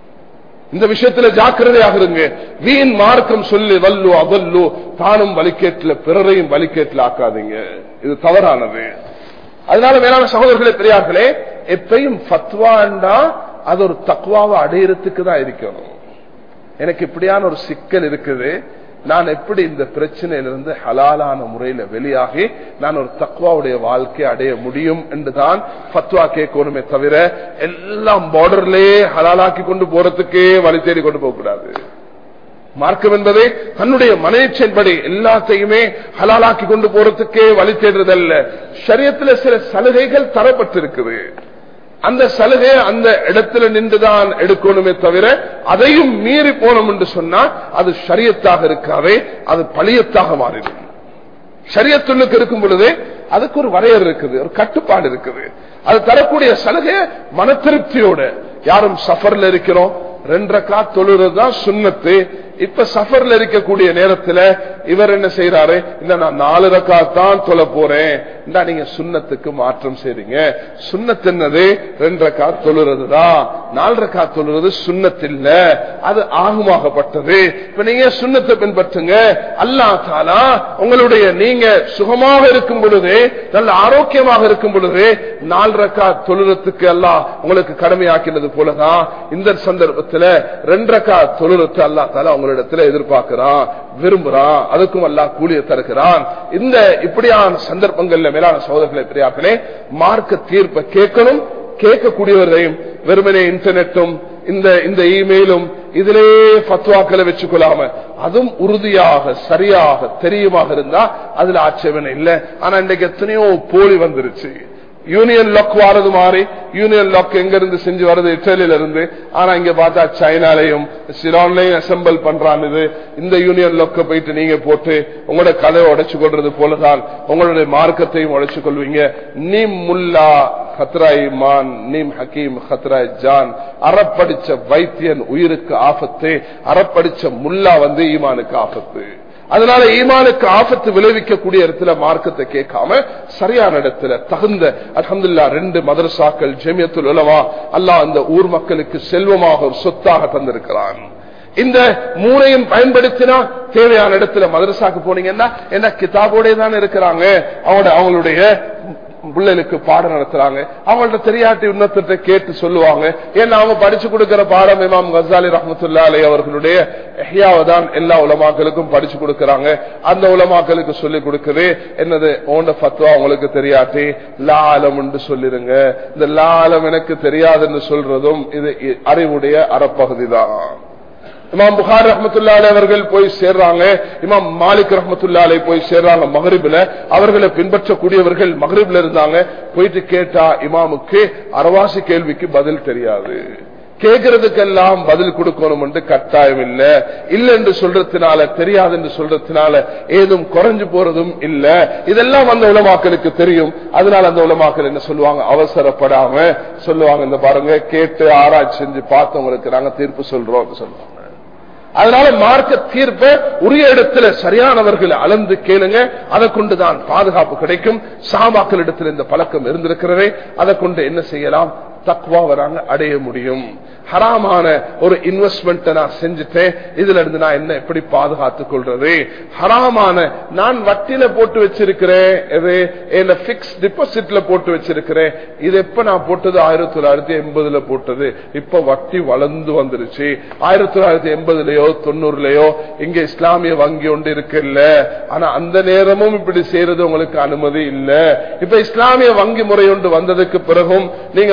இந்த விஷயத்துல ஜாக்கிரதையாக இருங்க வீண் மார்க்கம் சொல்லி வல்லு அவல்லு தானும் வலிக்கேட்டில பிறரையும் வலிக்கேட்டில் ஆக்காதீங்க இது தவறானது அதனால மேலான சகோதரர்களே பெரியார்களே எப்பயும் ஃபத்வாண்டா அது ஒரு தக்குவாவை அடையறதுக்கு தான் இருக்கணும் எனக்கு இப்படியான ஒரு சிக்கல் இருக்குது நான் எப்படி இந்த பிரச்சனையிலிருந்து ஹலாலான முறையில வெளியாகி நான் ஒரு தக்குவாவுடைய வாழ்க்கையை அடைய முடியும் என்றுதான் ஃபத்வா கேட்கணுமே தவிர எல்லாம் பார்டர்லயே ஹலாலாக்கி கொண்டு போறதுக்கே வழி தேடி கொண்டு போக கூடாது மார்க்கம் என்பது தன்னுடைய மனைச்சன்படி எல்லாத்தையுமே ஹலாலாக்கி கொண்டு போறதுக்கே வழி தேடுறதல்ல சரியத்துல சில சலுகைகள் தரப்பட்டிருக்குது அந்த சலுகை அந்த இடத்துல நின்றுதான் எடுக்கணுமே தவிர அதையும் மீறி போனோம் என்று சொன்னா அது சரியத்தாக இருக்காவே அது பழியத்தாக மாறிடும் சரியத்துள்ளுக்கு இருக்கும் பொழுது அதுக்கு ஒரு வரையறை இருக்குது ஒரு கட்டுப்பாடு இருக்குது அது தரக்கூடிய சலுகை மன திருப்தியோட யாரும் சஃபர்ல இருக்கிறோம் ரெண்டரைக்கா தொழுறது தான் சுண்ணத்து இப்ப சஃபர்ல இருக்கக்கூடிய நேரத்துல இவர் என்ன செய்யறாரு இல்ல நான் நாலு ரக்கா தான் தொலை போறேன் இந்தா நீங்க சுண்ணத்துக்கு மாற்றம் செய்றீங்க சுண்ணத்து என்னது ரெண்டு ரக்கா தொழுறதுதான் நாலு ரக்கா தொழுறது சுண்ணத்து இல்ல அது ஆகுமாகப்பட்டது இப்ப நீங்க சுண்ணத்தை பின்பற்றுங்க அல்லா தாலா உங்களுடைய நீங்க சுகமாக இருக்கும் பொழுது நல்ல ஆரோக்கியமாக இருக்கும் பொழுது நாலு ரக்கா தொழுறதுக்கு எல்லாம் உங்களுக்கு கடமையாக்கினது போலதான் இந்த சந்தர்ப்பத்துல ரெண்டு ரக்கா தொழுறத்து அல்லா தாலா உங்களிடத்துல எதிர்பார்க்கிறான் விரும்புறான் அதுக்கும் அல்லா கூலிய தருகிறான் இந்த இப்படியான சந்தர்ப்பங்கள்ல மேலான சோதர்களை பெரியாக்களே மார்க்க தீர்ப்பை கேட்கணும் கேட்கக்கூடியவரையும் வெறுமனே இன்டர்நெட்டும் இந்த இந்த இமெயிலும் இதிலே பத்வாக்களை வச்சுக்கொள்ளாம அதுவும் உறுதியாக சரியாக தெரியுமாக இருந்தா அதுல ஆட்சேபனை இல்லை ஆனா இன்றைக்கு எத்தனையோ போலி வந்துருச்சு யூனியன் லாக் வாரது மாதிரி யூனியன் லாக் எங்க இருந்து செஞ்சு வருது இட்டலியில இருந்து ஆனா இங்க பார்த்தா சைனாலையும் சிலான்லையும் அசம்பிள் பண்றான் இது இந்த யூனியன் லாக்க போயிட்டு நீங்க போட்டு உங்களோட கதையை உடைச்சு கொள்றது போலதான் உங்களுடைய மார்க்கத்தையும் உடைச்சு கொள்வீங்க நீம் முல்லா ஹத்ராய் மான் நீம் ஹக்கீம் ஹத்ராய் ஜான் அறப்படிச்ச வைத்தியன் உயிருக்கு ஆபத்து அறப்படிச்ச முல்லா வந்து ஈமானுக்கு ஆபத்து அதனால ஈமானுக்கு ஆபத்து விளைவிக்கக்கூடிய இடத்துல மார்க்கத்தை கேட்காம சரியான இடத்துல தகுந்த அலமதுல்லா ரெண்டு மதரசாக்கள் ஜெமியத்துல் உலவா அல்லாஹ் அந்த ஊர் மக்களுக்கு செல்வமாக ஒரு சொத்தாக தந்திருக்கிறான் இந்த மூனையும் பயன்படுத்தினா தேவையான இடத்துல மதரசாக்கு போனீங்கன்னா என்ன கிதாபோட தான் இருக்கிறாங்க அவங்களோட அவங்களுடைய பிள்ளைகளுக்கு பாடம் நடத்துறாங்க அவங்கள்ட்ட தெரியாட்டி இன்னொருத்த கேட்டு சொல்லுவாங்க ஏன்னா அவங்க படிச்சு கொடுக்கிற பாடம் இமாம் கசாலி ரஹமத்துல்லா அலை அவர்களுடைய தான் எல்லா உலமாக்களுக்கும் படிச்சு கொடுக்கறாங்க அந்த உலமாக்களுக்கு சொல்லி கொடுக்குது என்னது ஓண்ட பத்துவா உங்களுக்கு தெரியாட்டி லாலம் என்று சொல்லிருங்க இந்த லாலம் எனக்கு தெரியாதுன்னு சொல்றதும் இது அறிவுடைய அறப்பகுதி தான் இமாம் புகார் ரஹமத்துல்லாலே அவர்கள் போய் சேர்றாங்க இமாம் மாலிக் ரஹமத்துல்லாலே போய் சேர்றாங்க மகரிபில அவர்களை பின்பற்றக்கூடியவர்கள் மகரிபில இருந்தாங்க போயிட்டு கேட்டா இமாமுக்கு அரவாசி கேள்விக்கு பதில் தெரியாது கேட்கறதுக்கெல்லாம் பதில் கொடுக்கணும் என்று கட்டாயம் இல்ல இல்ல என்று சொல்றதுனால தெரியாது என்று சொல்றதுனால ஏதும் குறைஞ்சு போறதும் இல்ல இதெல்லாம் அந்த உலமாக்களுக்கு தெரியும் அதனால அந்த உலமாக்கள் என்ன சொல்லுவாங்க அவசரப்படாம சொல்லுவாங்க இந்த பாருங்க கேட்டு ஆராய்ச்சி செஞ்சு பார்த்தவங்களுக்கு நாங்க தீர்ப்பு சொல்றோம் சொல்லுவாங்க அதனால மார்க்க தீர்ப்பை உரிய இடத்துல சரியானவர்களை அளந்து கேளுங்க அதை கொண்டுதான் பாதுகாப்பு கிடைக்கும் சாமாக்கள் இடத்துல இந்த பழக்கம் இருந்திருக்கிறதே அதை கொண்டு என்ன செய்யலாம் தக்குவா வராங்க அடைய முடியும் ஹராமான ஒரு இன்வெஸ்ட்மெண்ட் நான் செஞ்சுட்டேன் இதுல இருந்து நான் என்ன எப்படி பாதுகாத்துக் கொள்றது ஹராமான நான் வட்டியில போட்டு வச்சிருக்கிறேன் பிக்ஸ் டிபாசிட்ல போட்டு வச்சிருக்கிறேன் இது எப்ப நான் போட்டது ஆயிரத்தி தொள்ளாயிரத்தி எண்பதுல போட்டது இப்ப வட்டி வளர்ந்து வந்துருச்சு ஆயிரத்தி தொள்ளாயிரத்தி எண்பதுலயோ தொண்ணூறுலயோ இங்க இஸ்லாமிய வங்கி ஒன்று இருக்கு இல்ல ஆனா அந்த நேரமும் இப்படி செய்யறது உங்களுக்கு அனுமதி இல்ல இப்ப இஸ்லாமிய வங்கி முறை ஒன்று வந்ததுக்கு பிறகும் நீங்க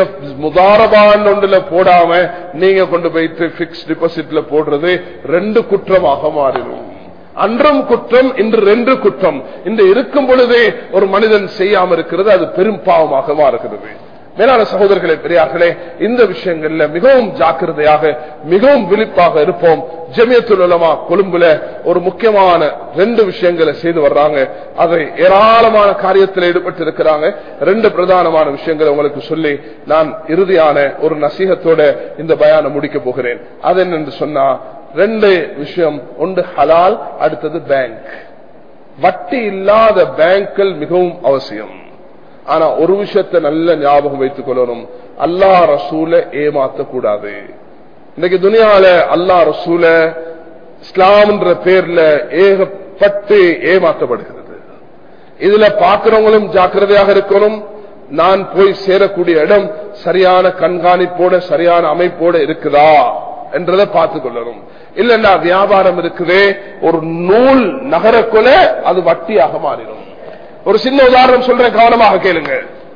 முதாரபான் ஒன்றுல போடாம நீங்க கொண்டு போயிட்டு பிக்ஸ் டிபாசிட்ல போடுறது ரெண்டு குற்றமாக மாறிடும் அன்றும் குற்றம் இன்று ரெண்டு குற்றம் இன்று இருக்கும் பொழுதே ஒரு மனிதன் செய்யாம இருக்கிறது அது பெரும் பாவமாக மாறுகிறது மேலான சகோதரர்களே பெரியார்களே இந்த விஷயங்கள்ல மிகவும் ஜாக்கிரதையாக மிகவும் விழிப்பாக இருப்போம் ஜமியத்துல் உலமா கொழும்புல ஒரு முக்கியமான ரெண்டு விஷயங்களை செய்து வர்றாங்க அதை ஏராளமான காரியத்தில் ஈடுபட்டு இருக்கிறாங்க ரெண்டு பிரதானமான விஷயங்களை உங்களுக்கு சொல்லி நான் இறுதியான ஒரு நசீகத்தோட இந்த பயானம் முடிக்க போகிறேன் அது என்னென்று சொன்னா ரெண்டு விஷயம் ஒன்று ஹலால் அடுத்தது பேங்க் வட்டி இல்லாத பேங்க்கள் மிகவும் அவசியம் ஆனா ஒரு விஷயத்தை நல்ல ஞாபகம் வைத்துக் கொள்ளணும் அல்லா ரசூல ஏமாத்த கூடாது இன்னைக்கு துனியால அல்லா ரசூல இஸ்லாம்ன்ற பேர்ல ஏகப்பட்டு ஏமாற்றப்படுகிறது இதுல பாக்குறவங்களும் ஜாக்கிரதையாக இருக்கணும் நான் போய் சேரக்கூடிய இடம் சரியான கண்காணிப்போட சரியான அமைப்போட இருக்குதா என்றதை பார்த்துக் கொள்ளணும் இல்லன்னா வியாபாரம் இருக்குதே ஒரு நூல் நகரக்குள்ள அது வட்டியாக மாறிடும் ஒரு சின்ன உதாரணம் சொல்றேன் கவனமாக கேளுங்க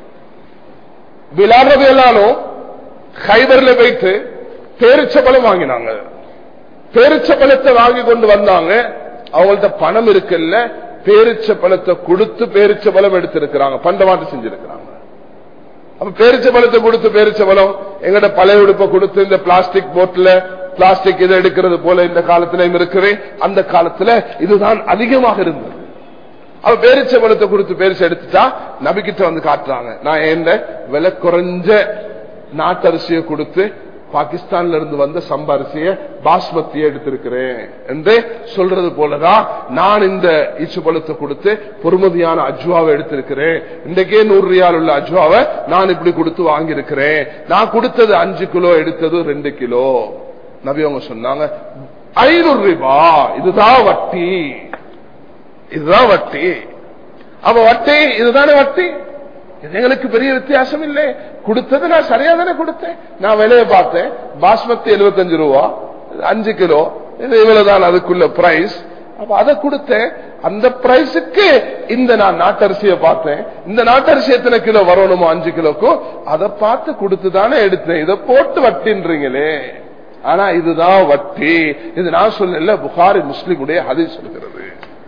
விளாடுறது எல்லாரும் ஹைபர்ல வைத்து பேரிச்சபலம் வாங்கினாங்க பேரிச்சபலத்தை வாங்கி கொண்டு வந்தாங்க அவங்கள்ட்ட பணம் இருக்குல்ல பேரிச்ச பழத்தை கொடுத்து பேரிச்ச பலம் எடுத்திருக்கிறாங்க பண்டமாட்டு செஞ்சிருக்கிறாங்க அப்ப பேரிச்ச பழத்தை கொடுத்து பேரிச்ச பலம் எங்கட பழைய உடுப்பை கொடுத்து இந்த பிளாஸ்டிக் போட்ல பிளாஸ்டிக் இதை எடுக்கிறது போல இந்த காலத்திலையும் இருக்குது அந்த காலத்துல இதுதான் அதிகமாக இருந்தது அவ பேரிச்ச பழத்தை கொடுத்து பேரிச்ச எடுத்துட்டா நபிக்கிட்ட வந்து காட்டுறாங்க நான் எந்த விலை குறைஞ்ச நாட்டரிசியை கொடுத்து பாகிஸ்தான்ல இருந்து வந்த சம்பாரிசிய பாஸ்மதியை எடுத்திருக்கிறேன் என்று சொல்றது போலதான் நான் இந்த ஈச்சு பழத்தை கொடுத்து பொறுமதியான அஜ்வாவை எடுத்திருக்கிறேன் இன்றைக்கே நூறு ரியால் உள்ள அஜ்வாவை நான் இப்படி கொடுத்து வாங்கியிருக்கிறேன் நான் கொடுத்தது அஞ்சு கிலோ எடுத்தது ரெண்டு கிலோ நபி அவங்க சொன்னாங்க ஐநூறு ரூபாய் இதுதான் வட்டி இதுதான் வட்டி அவ வட்டி இதுதானே வட்டி இது எங்களுக்கு பெரிய வித்தியாசம் இல்லை கொடுத்தது நான் சரியா தானே கொடுத்தேன் நான் விலையை பார்த்தேன் பாஸ்மதி எழுபத்தஞ்சு ரூபா அஞ்சு கிலோ இது இவ்வளவுதான் அதுக்குள்ள பிரைஸ் அப்ப அதை கொடுத்தேன் அந்த பிரைஸுக்கு இந்த நான் நாட்டரிசியை பார்த்தேன் இந்த நாட்டரிசி எத்தனை கிலோ வரணுமோ அஞ்சு கிலோக்கும் அதை பார்த்து கொடுத்து தானே எடுத்தேன் இதை போட்டு வட்டின்றீங்களே ஆனா இதுதான் வட்டி இது நான் சொல்லல புகாரி முஸ்லிமுடைய அதை சொல்கிறது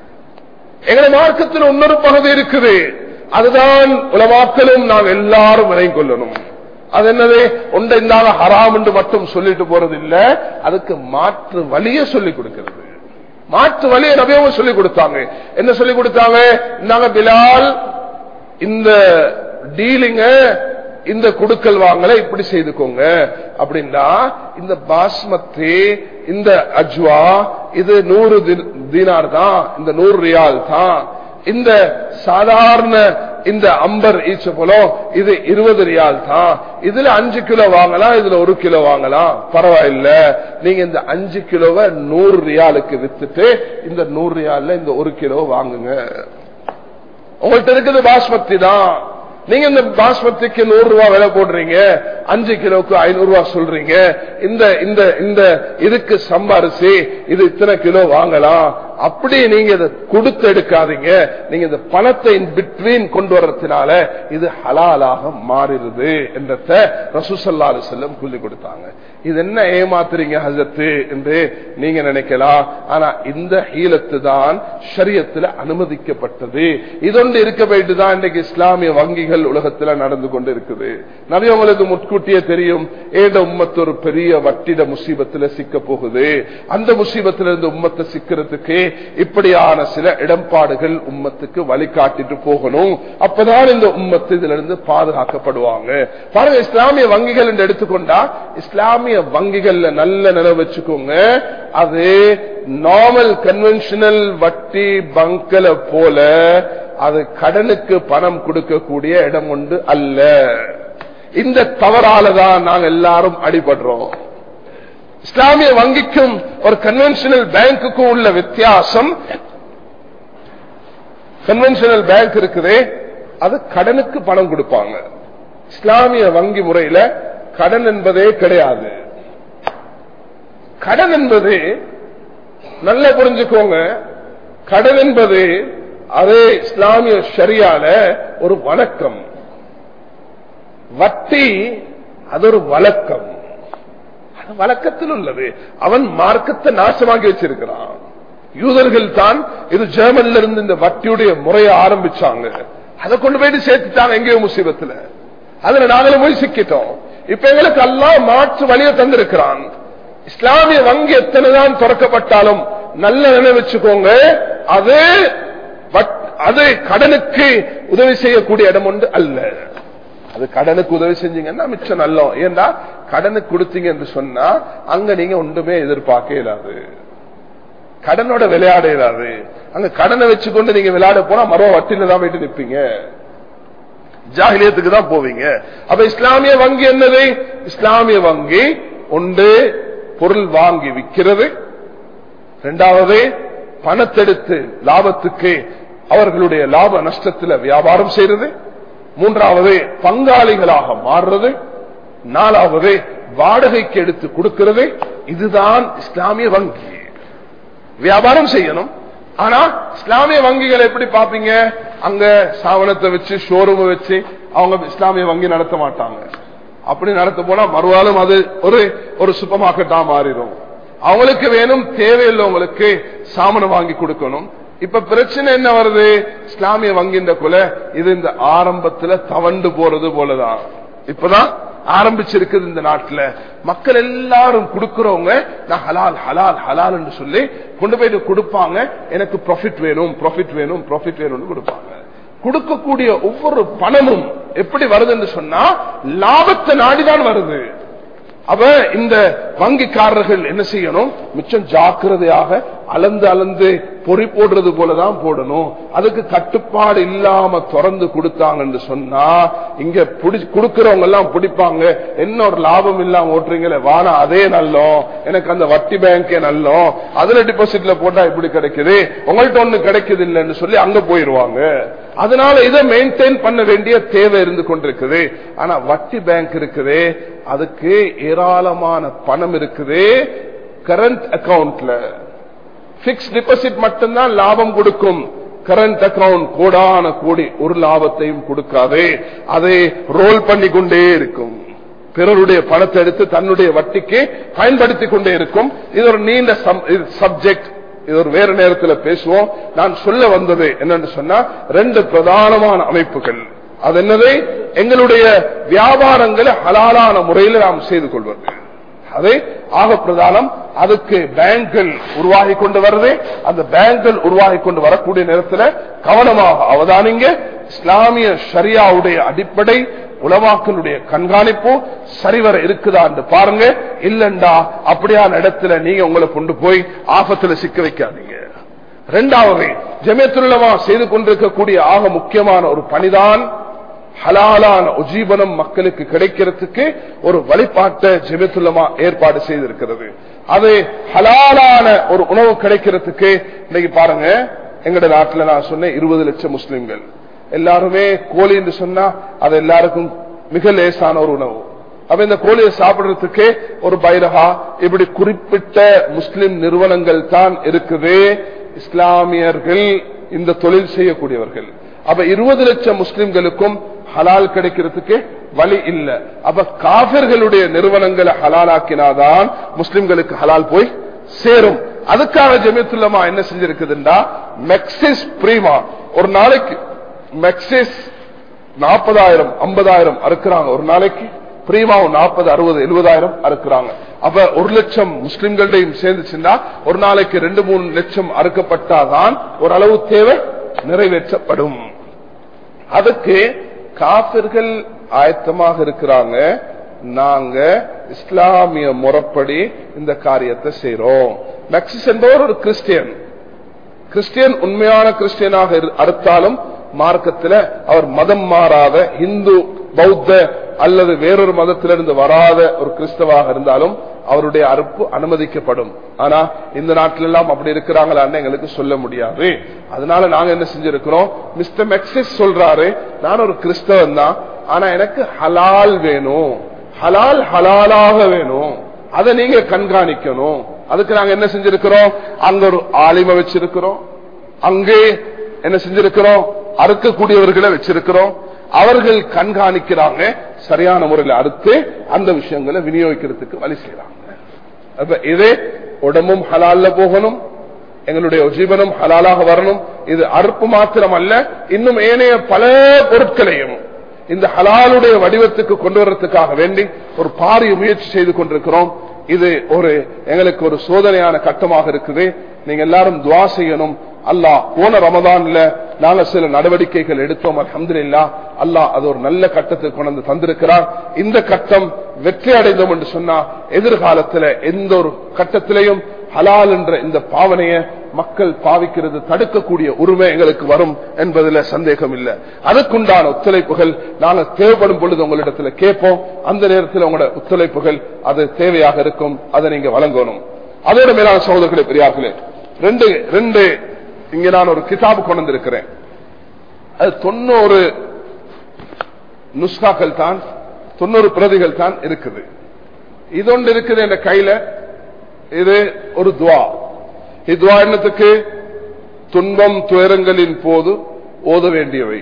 எங்களை மார்க்கத்தில் இன்னொரு பகுதி இருக்குது அதுதான் உலமாக்களும் நாம் எல்லாரும் விலை கொள்ளணும் அது என்னது ஒன்றை இந்தாங்க ஹராம் என்று மட்டும் சொல்லிட்டு போறது இல்ல அதுக்கு மாற்று வழிய சொல்லிக் கொடுக்கிறது மாற்று வழியை நபியவும் சொல்லிக் கொடுத்தாங்க என்ன சொல்லிக் கொடுத்தாங்க இந்தாங்க பிலால் இந்த டீலிங்க இந்த குடுக்கல் வாங்கல இப்படி செய்துக்கோங்க அப்படின்னா இந்த பாஸ்மதி இந்த அஜ்வா இது நூறு தீனார் தான் இந்த நூறு ரியால் தான் இந்த சாதாரண இந்த அம்பர் ஈச்ச போலம் இது இருபது ரியால் தான் இதுல அஞ்சு கிலோ வாங்கலாம் இதுல ஒரு கிலோ வாங்கலாம் பரவாயில்ல நீங்க இந்த அஞ்சு கிலோவை நூறு ரியாலுக்கு வித்துட்டு இந்த நூறு ரியால்ல இந்த ஒரு கிலோ வாங்குங்க உங்கள்கிட்ட இருக்குது பாஸ்மதி தான் நீங்க இந்த பாஸ்மதிக்கு நூறு ரூபாய் விலை போடுறீங்க அஞ்சு கிலோக்கு ஐநூறு ரூபாய் சொல்றீங்க இந்த இந்த இந்த இதுக்கு சம்பாரிச்சு இது இத்தனை கிலோ வாங்கலாம் அப்படி நீங்க இதை கொடுத்து எடுக்காதீங்க நீங்க இந்த பணத்தை பிட்வீன் கொண்டு வர்றதுனால இது ஹலாலாக மாறிடுது என்றத ரசூசல்லாறு செல்லம் சொல்லி கொடுத்தாங்க இது என்ன ஏமாத்துறீங்க ஹசத்து என்று நீங்க நினைக்கலாம் ஆனா இந்த ஹீலத்து தான் ஷரியத்துல அனுமதிக்கப்பட்டது இதொன்று இருக்க வேண்டியதுதான் இன்றைக்கு இஸ்லாமிய வங்கிகள் உலகத்துல நடந்து கொண்டு இருக்குது நபி உங்களுக்கு முட்கூட்டியே தெரியும் ஏத உம்மத்து ஒரு பெரிய வட்டிட முசீபத்துல சிக்க போகுது அந்த முசீபத்துல இருந்து உம்மத்தை சிக்கிறதுக்கு இப்படியான சில இடம்பாடுகள் உம்மத்துக்கு வழிகாட்டிட்டு போகணும் அப்பதான் இந்த உம்மத்து இதுல இருந்து பாதுகாக்கப்படுவாங்க பாருங்க இஸ்லாமிய வங்கிகள் என்று எடுத்துக்கொண்டா இஸ்லாமிய வங்கிகள்ல நல்ல நினைவு வச்சுக்கோங்க அது நார்மல் கன்வென்ஷனல் வட்டி பங்கல போல அது கடனுக்கு பணம் கொடுக்கக்கூடிய இடம் உண்டு அல்ல இந்த தவறாலதான் நாங்க எல்லாரும் அடிபடுறோம் இஸ்லாமிய வங்கிக்கும் ஒரு கன்வென்ஷனல் பேங்குக்கும் உள்ள வித்தியாசம் கன்வென்ஷனல் பேங்க் இருக்குது அது கடனுக்கு பணம் கொடுப்பாங்க இஸ்லாமிய வங்கி முறையில கடன் என்பதே கிடையாது கடன் என்பது நல்ல புரிஞ்சுக்கோங்க கடன் என்பது அதே இஸ்லாமிய ஷரியால ஒரு வணக்கம் வட்டி அது ஒரு வழக்கம் அது வழக்கத்தில் உள்ளது அவன் மார்க்கத்தை நாசமாக்கி வச்சிருக்கிறான் யூதர்கள் தான் இது ஜெர்மன்ல இருந்து இந்த வட்டியுடைய முறையை ஆரம்பிச்சாங்க அதை கொண்டு போயிட்டு சேர்த்துட்டாங்க எங்கேயோ முசீபத்துல அதுல நாங்களும் போய் சிக்கிட்டோம் இப்ப எங்களுக்கு எல்லாம் மாற்று வழியை தந்திருக்கிறான் இஸ்லாமிய வங்கி எத்தனைதான் திறக்கப்பட்டாலும் நல்ல நினைவு வச்சுக்கோங்க அது அது கடனுக்கு உதவி செய்யக்கூடிய இடம் ஒன்று அல்ல அது கடனுக்கு உதவி செஞ்சீங்கன்னா மிச்சம் நல்லோம் ஏன்னா கடனுக்கு கொடுத்தீங்க என்று சொன்னா அங்க நீங்க ஒன்றுமே எதிர்பார்க்க இயலாது கடனோட விளையாட இயலாது அங்க கடனை வச்சுக்கொண்டு நீங்க விளையாட போனா மரோ வட்டில தான் போயிட்டு நிப்பீங்க ஜாகிலியத்துக்கு தான் போவீங்க அப்ப இஸ்லாமிய வங்கி என்னது இஸ்லாமிய வங்கி ஒன்று பொருள் வாங்கி விற்கிறது இரண்டாவது பணத்தெடுத்து லாபத்துக்கு அவர்களுடைய லாப நஷ்டத்தில் வியாபாரம் செய்யறது மூன்றாவது பங்காளிகளாக மாறுறது நாலாவது வாடகைக்கு எடுத்து கொடுக்கிறது இதுதான் இஸ்லாமிய வங்கி வியாபாரம் செய்யணும் ஆனா இஸ்லாமிய வங்கிகள் எப்படி பாப்பீங்க அங்க சாவனத்தை வச்சு ஷோரூம் வச்சு அவங்க இஸ்லாமிய வங்கி நடத்த மாட்டாங்க அப்படி நடத்த போனா மறுவாலும் அது ஒரு ஒரு சூப்பர் மார்க்கெட்டா மாறிடும் அவங்களுக்கு வேணும் தேவையில்லவங்களுக்கு சாமனம் வாங்கி கொடுக்கணும் இப்ப பிரச்சனை என்ன வருது இஸ்லாமிய வங்கின்ற கொலை இது இந்த ஆரம்பத்துல தவண்டு போறது போலதான் இப்பதான் ஆரம்பிச்சிருக்குது இந்த நாட்டுல மக்கள் எல்லாரும் கொடுக்கிறவங்க நான் ஹலால் ஹலால் ஹலால் என்று சொல்லி கொண்டு போயிட்டு கொடுப்பாங்க எனக்கு ப்ராஃபிட் வேணும் ப்ராஃபிட் வேணும் ப்ராஃபிட் வேணும்னு கொடுப்பாங்க கொடுக்கக்கூடிய ஒவ்வொரு பணமும் எப்படி வருதுன்னு சொன்னா லாபத்தை நாடிதான் வருது அவ இந்த வங்கிக்காரர்கள் என்ன செய்யணும் மிச்சம் ஜாக்கிரதையாக அளந்து அளந்து பொறி போடுறது போலதான் போடணும் அதுக்கு கட்டுப்பாடு இல்லாம திறந்து கொடுத்தாங்கன்னு சொன்னா இங்க கொடுக்கிறவங்க எல்லாம் பிடிப்பாங்க என்ன ஒரு லாபம் இல்லாம ஓட்டுறீங்களே வானா அதே நல்லோம் எனக்கு அந்த வட்டி பேங்கே நல்லோம் அதுல டிபாசிட்ல போட்டா இப்படி கிடைக்குது உங்கள்ட்ட ஒண்ணு கிடைக்குது இல்லைன்னு சொல்லி அங்க போயிருவாங்க அதனால இதை மெயின்டைன் பண்ண வேண்டிய தேவை இருந்து கொண்டிருக்குது ஆனா வட்டி பேங்க் இருக்குது அதுக்கு ஏராளமான பணம் இருக்குது கரண்ட் அக்கவுண்ட்ல பிக்ஸ் டிபாசிட் மட்டும்தான் லாபம் கொடுக்கும் கரண்ட் அக்கவுண்ட் கோடான கோடி ஒரு லாபத்தையும் கொடுக்காது அதை ரோல் பண்ணி கொண்டே இருக்கும் பிறருடைய பணத்தை எடுத்து தன்னுடைய வட்டிக்கு பயன்படுத்தி கொண்டே இருக்கும் இது ஒரு நீண்ட சப்ஜெக்ட் இது ஒரு வேற நேரத்தில் பேசுவோம் நான் சொல்ல வந்தது என்னன்னு சொன்னா ரெண்டு பிரதானமான அமைப்புகள் அது என்னது எங்களுடைய வியாபாரங்களை ஹலாலான முறையில் நாம் செய்து கொள்வது அது ஆக பிரதானம் அதுக்கு பேங்குகள் உருவாகி கொண்டு வருது அந்த பேங்குகள் உருவாகி கொண்டு வரக்கூடிய நேரத்தில் கவனமாக அவதானிங்க இஸ்லாமிய ஷரியாவுடைய அடிப்படை உலமாக்களுடைய கண்காணிப்பு சரிவர இருக்குதா என்று பாருங்க இல்லண்டா அப்படியான இடத்துல நீங்க உங்களை கொண்டு போய் ஆபத்துல சிக்க வைக்காதீங்க இரண்டாவது ஜமியத்துள்ளமா செய்து கொண்டிருக்கக்கூடிய ஆக முக்கியமான ஒரு பணிதான் ஹலாலான உஜீவனம் மக்களுக்கு கிடைக்கிறதுக்கு ஒரு வழிபாட்டை ஜெமித்துள்ளமா ஏற்பாடு செய்திருக்கிறது அது ஹலாலான ஒரு உணவு கிடைக்கிறதுக்கு இன்னைக்கு பாருங்க எங்கட நாட்டுல நான் சொன்னேன் இருபது லட்சம் முஸ்லிம்கள் எல்லாருமே கோழி என்று சொன்னா அது எல்லாருக்கும் மிக லேசான ஒரு உணவு அப்ப இந்த கோழியை சாப்பிடுறதுக்கு ஒரு பைரகா இப்படி குறிப்பிட்ட முஸ்லிம் நிறுவனங்கள் தான் இருக்குது இஸ்லாமியர்கள் இந்த தொழில் செய்யக்கூடியவர்கள் அப்ப இருபது லட்சம் முஸ்லிம்களுக்கும் ஹலால் கிடைக்கிறதுக்கு வழி இல்ல அப்ப காபிர்களுடைய நிறுவனங்களை ஹலாலாக்கினாதான் முஸ்லிம்களுக்கு ஹலால் போய் சேரும் அதுக்காக ஜெமித்துல்லமா என்ன செஞ்சிருக்குதுண்டா மெக்சிஸ் பிரீமா ஒரு நாளைக்கு மெக்சிஸ் நாற்பதாயிரம் ஐம்பதாயிரம் அறுக்கிறாங்க ஒரு நாளைக்கு பிரீமாவும் நாற்பது அறுபது எழுபதாயிரம் அறுக்கிறாங்க அப்ப ஒரு லட்சம் முஸ்லிம்கள்டையும் சேர்ந்துச்சுன்னா ஒரு நாளைக்கு ரெண்டு மூணு லட்சம் அறுக்கப்பட்டாதான் ஓரளவு தேவை நிறைவேற்றப்படும் அதுக்கு காபிர்கள் ஆயத்தமாக இருக்கிறாங்க நாங்க இஸ்லாமிய முறைப்படி இந்த காரியத்தை செய்யறோம் மெக்சிஸ் என்பவர் ஒரு கிறிஸ்டியன் கிறிஸ்டியன் உண்மையான கிறிஸ்டியனாக அறுத்தாலும் மார்க்கத்தில் அவர் மதம் மாறாத இந்து பௌத்த அல்லது வேறொரு மதத்திலிருந்து வராத ஒரு கிறிஸ்தவாக இருந்தாலும் அவருடைய அறுப்பு அனுமதிக்கப்படும் ஆனா இந்த நாட்டில எல்லாம் அப்படி இருக்கிறாங்களான்னு எங்களுக்கு சொல்ல முடியாது அதனால நாங்க என்ன செஞ்சிருக்கிறோம் மிஸ்டர் மெக்சிஸ் சொல்றாரு நான் ஒரு கிறிஸ்தவன் தான் ஆனா எனக்கு ஹலால் வேணும் ஹலால் ஹலாலாக வேணும் அதை நீங்க கண்காணிக்கணும் அதுக்கு நாங்க என்ன செஞ்சிருக்கிறோம் அங்க ஒரு ஆலிம வச்சிருக்கிறோம் அங்கே என்ன செஞ்சிருக்கிறோம் அறுக்கக்கூடியவர்களை வச்சிருக்கிறோம் அவர்கள் கண்காணிக்கிறாங்க சரியான முறையில் அறுத்து அந்த விஷயங்களை விநியோகிக்கிறதுக்கு வழி செய்யறாங்க அப்ப இது உடம்பும் ஹலால்ல போகணும் எங்களுடைய ஜீவனும் ஹலாலாக வரணும் இது அறுப்பு மாத்திரம் அல்ல இன்னும் ஏனைய பல பொருட்களையும் இந்த ஹலாலுடைய வடிவத்துக்கு கொண்டு வரதுக்காக வேண்டி ஒரு பாரிய முயற்சி செய்து கொண்டிருக்கிறோம் இது ஒரு எங்களுக்கு ஒரு சோதனையான கட்டமாக இருக்குது நீங்க எல்லாரும் துவா செய்யணும் அல்லாஹ் போன ரமதான்ல நாங்க சில நடவடிக்கைகள் எடுத்தோம் அலமதுல்லா அல்லாஹ் அது ஒரு நல்ல கட்டத்துக்கு கொண்டு வந்து தந்திருக்கிறார் இந்த கட்டம் வெற்றி அடைந்தோம் என்று சொன்னா எதிர்காலத்துல எந்த ஒரு கட்டத்திலையும் ஹலால் என்ற இந்த பாவனைய மக்கள் பாவிக்கிறது தடுக்கக்கூடிய உரிமை எங்களுக்கு வரும் என்பதில் சந்தேகம் இல்லை அதுக்குண்டான ஒத்துழைப்புகள் நாங்கள் தேவைப்படும் பொழுது உங்களிடத்துல கேட்போம் அந்த நேரத்தில் உங்களோட ஒத்துழைப்புகள் அது தேவையாக இருக்கும் அதை நீங்க வழங்கணும் அதோட மேலான சகோதரர்களே பெரியார்களே ரெண்டு ரெண்டு இங்க நான் ஒரு கிதாபு கொண்டு வந்திருக்கிறேன் அது தொண்ணூறு நுஸ்காக்கள் தான் தொண்ணூறு பிரதிகள் தான் இருக்குது இதொன்று இருக்குது என்ற கையில இது ஒரு துவா இத்துவா என்னத்துக்கு துன்பம் துயரங்களின் போது ஓத வேண்டியவை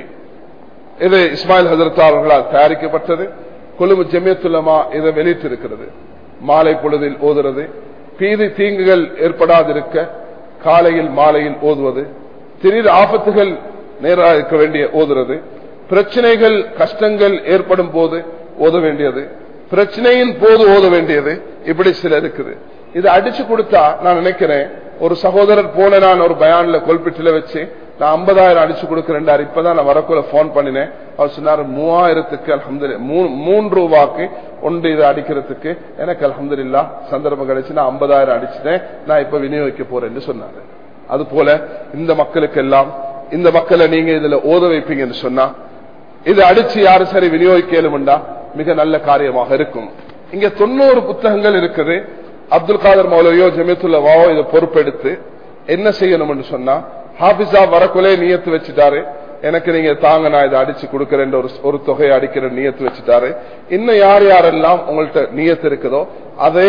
இது இஸ்மாயில் ஹசரத் அவர்களால் தயாரிக்கப்பட்டது கொழும்பு ஜமியத்துலமா இதை வெளியிட்டிருக்கிறது மாலை பொழுதில் ஓதுறது பீதி தீங்குகள் ஏற்படாதிருக்க காலையில் மாலையில் ஓதுவது திடீர் ஆபத்துகள் நேராக இருக்க வேண்டிய ஓதுறது பிரச்சனைகள் கஷ்டங்கள் ஏற்படும் போது ஓத வேண்டியது பிரச்சனையின் போது ஓத வேண்டியது இப்படி சில இருக்குது இது அடிச்சு கொடுத்தா நான் நினைக்கிறேன் ஒரு சகோதரர் போன நான் ஒரு பயான்ல கொல்பிட்டில வச்சு நான் ஐம்பதாயிரம் அடிச்சு கொடுக்கிறேன் இப்பதான் நான் வரக்குள்ள போன் பண்ணினேன் அவர் சொன்னார் மூவாயிரத்துக்கு அலமது மூன்று ரூபாய்க்கு ஒன்று இதை அடிக்கிறதுக்கு எனக்கு அலமது இல்லா சந்தர்ப்பம் கிடைச்சு நான் ஐம்பதாயிரம் அடிச்சுட்டேன் நான் இப்ப விநியோகிக்க போறேன்னு சொன்னாரு அது போல இந்த மக்களுக்கு எல்லாம் இந்த மக்களை நீங்க இதுல ஓத வைப்பீங்கன்னு சொன்னா இது அடிச்சு யாரு சரி விநியோகிக்கலும்டா மிக நல்ல காரியமாக இருக்கும் இங்க தொண்ணூறு புத்தகங்கள் இருக்குது அப்துல் காதர் மௌலவியோ ஜமியத்துல்லவாவோ இதை பொறுப்பெடுத்து என்ன செய்யணும்னு சொன்னா ஹாபிஸா வரக்குள்ளே நியத்து வச்சுட்டாரு எனக்கு நீங்க தாங்க நான் இதை அடிச்சு கொடுக்கறேன் ஒரு ஒரு தொகையை அடிக்கிற நியத்து வச்சுட்டாரு இன்னும் யார் யாரெல்லாம் உங்கள்ட்ட நியத்து இருக்குதோ அதே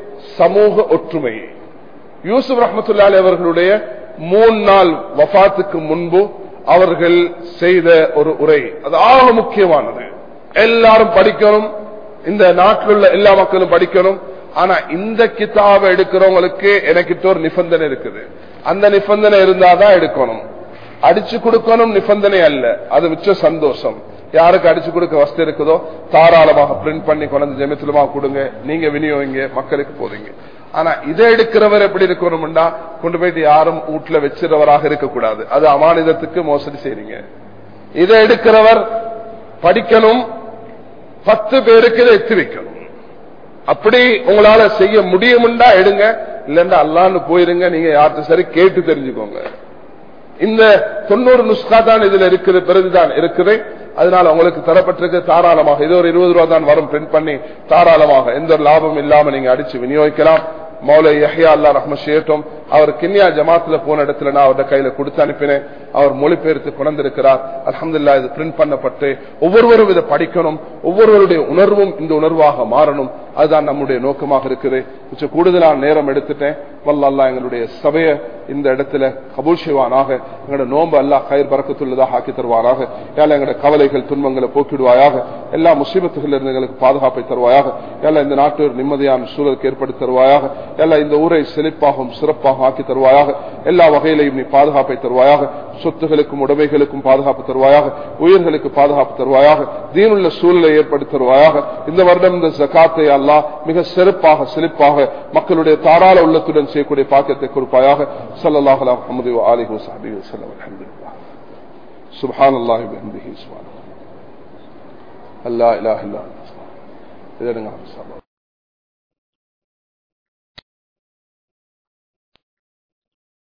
சமூக ஒற்றுமை யூசுப் ரஹமத்துல்லாலி அவர்களுடைய மூணு நாள் வஃத்துக்கு முன்பு அவர்கள் செய்த ஒரு உரை அது ஆக முக்கியமானது எல்லாரும் படிக்கணும் இந்த நாட்டில் உள்ள எல்லா மக்களும் படிக்கணும் ஆனா இந்த கிதாபை எடுக்கிறவங்களுக்கு எனக்கிட்ட ஒரு நிபந்தனை இருக்குது அந்த நிபந்தனை இருந்தாதான் எடுக்கணும் அடிச்சு கொடுக்கணும் நிபந்தனை அல்ல அது மிச்ச சந்தோஷம் யாருக்கு அடிச்சு கொடுக்க வசதி இருக்குதோ தாராளமாக பிரிண்ட் பண்ணி கொண்டு ஜெமித்துலமா கொடுங்க நீங்க விநியோகிங்க மக்களுக்கு போதீங்க ஆனா இதை எடுக்கிறவர் எப்படி இருக்கணும்னா கொண்டு போயிட்டு யாரும் வீட்டுல வச்சிருவராக இருக்கக்கூடாது அது அமானிதத்துக்கு மோசடி செய்றீங்க இதை எடுக்கிறவர் படிக்கணும் பத்து பேருக்கு இதை எத்தி வைக்கணும் அப்படி உங்களால செய்ய முடியும்டா எடுங்க இல்லன்னா அல்லான்னு போயிருங்க நீங்க யார்கிட்ட சரி கேட்டு தெரிஞ்சுக்கோங்க இந்த தொண்ணூறு நுஸ்கா தான் இதுல இருக்குது பிறகுதான் இருக்குது அதனால உங்களுக்கு தரப்பட்டிருக்கு தாராளமாக இது ஒரு இருபது ரூபா தான் வரும் பிரிண்ட் பண்ணி தாராளமாக எந்த ஒரு லாபம் இல்லாம நீங்க அடிச்சு விநியோகிக்கலாம் மௌலை யஹ்யா அல்லா ரஹ்ம ஷேட்டும் அவர் கிண்ணியா ஜமாத்துல போன இடத்துல நான் அவருடைய கையில கொடுத்து அனுப்பினேன் அவர் மொழிபெயர்த்து கொண்டிருக்கிறார் அலமதுல்லா இது பிரிண்ட் பண்ணப்பட்டு ஒவ்வொருவரும் இதை படிக்கணும் ஒவ்வொருவருடைய உணர்வும் இந்த உணர்வாக மாறணும் அதுதான் நம்முடைய நோக்கமாக இருக்குது கொஞ்சம் கூடுதலான நேரம் எடுத்துட்டேன் வல்ல எங்களுடைய சபையை இந்த இடத்துல கபூல் செய்வானாக எங்களோட நோன்பு அல்லா கயிர் பறக்கத்துள்ளதாக ஆக்கி தருவாராக ஏழை எங்களோட கவலைகள் துன்பங்களை போக்கிடுவாயாக எல்லா முசீபத்துகள் இருந்து எங்களுக்கு பாதுகாப்பை தருவாயாக ஏழை இந்த நாட்டு ஒரு நிம்மதியான சூழலுக்கு ஏற்படுத்தி தருவாயாக எல்லா இந்த ஊரை செழிப்பாகவும் சிறப்பாக ஆக்கி தருவாயாக எல்லா வகையிலையும் நீ பாதுகாப்பை தருவாயாக சொத்துகளுக்கும் உடைமைகளுக்கும் பாதுகாப்பு தருவாயாக உயிர்களுக்கு பாதுகாப்பு தருவாயாக தீனுள்ள சூழலை ஏற்படுத்தி தருவாயாக இந்த வருடம் இந்த ஜக்காத்தை அல்லா மிக சிறப்பாக செழிப்பாக மக்களுடைய தாராள உள்ளத்துடன் செய்யக்கூடிய பாக்கியத்தை கொடுப்பாயாக சல்லாஹ் அஹமது அலி ஹூசாபி வசல்லம் அலமதுல்லா سبحان الله وبحمده سبحانه الله اله الا انت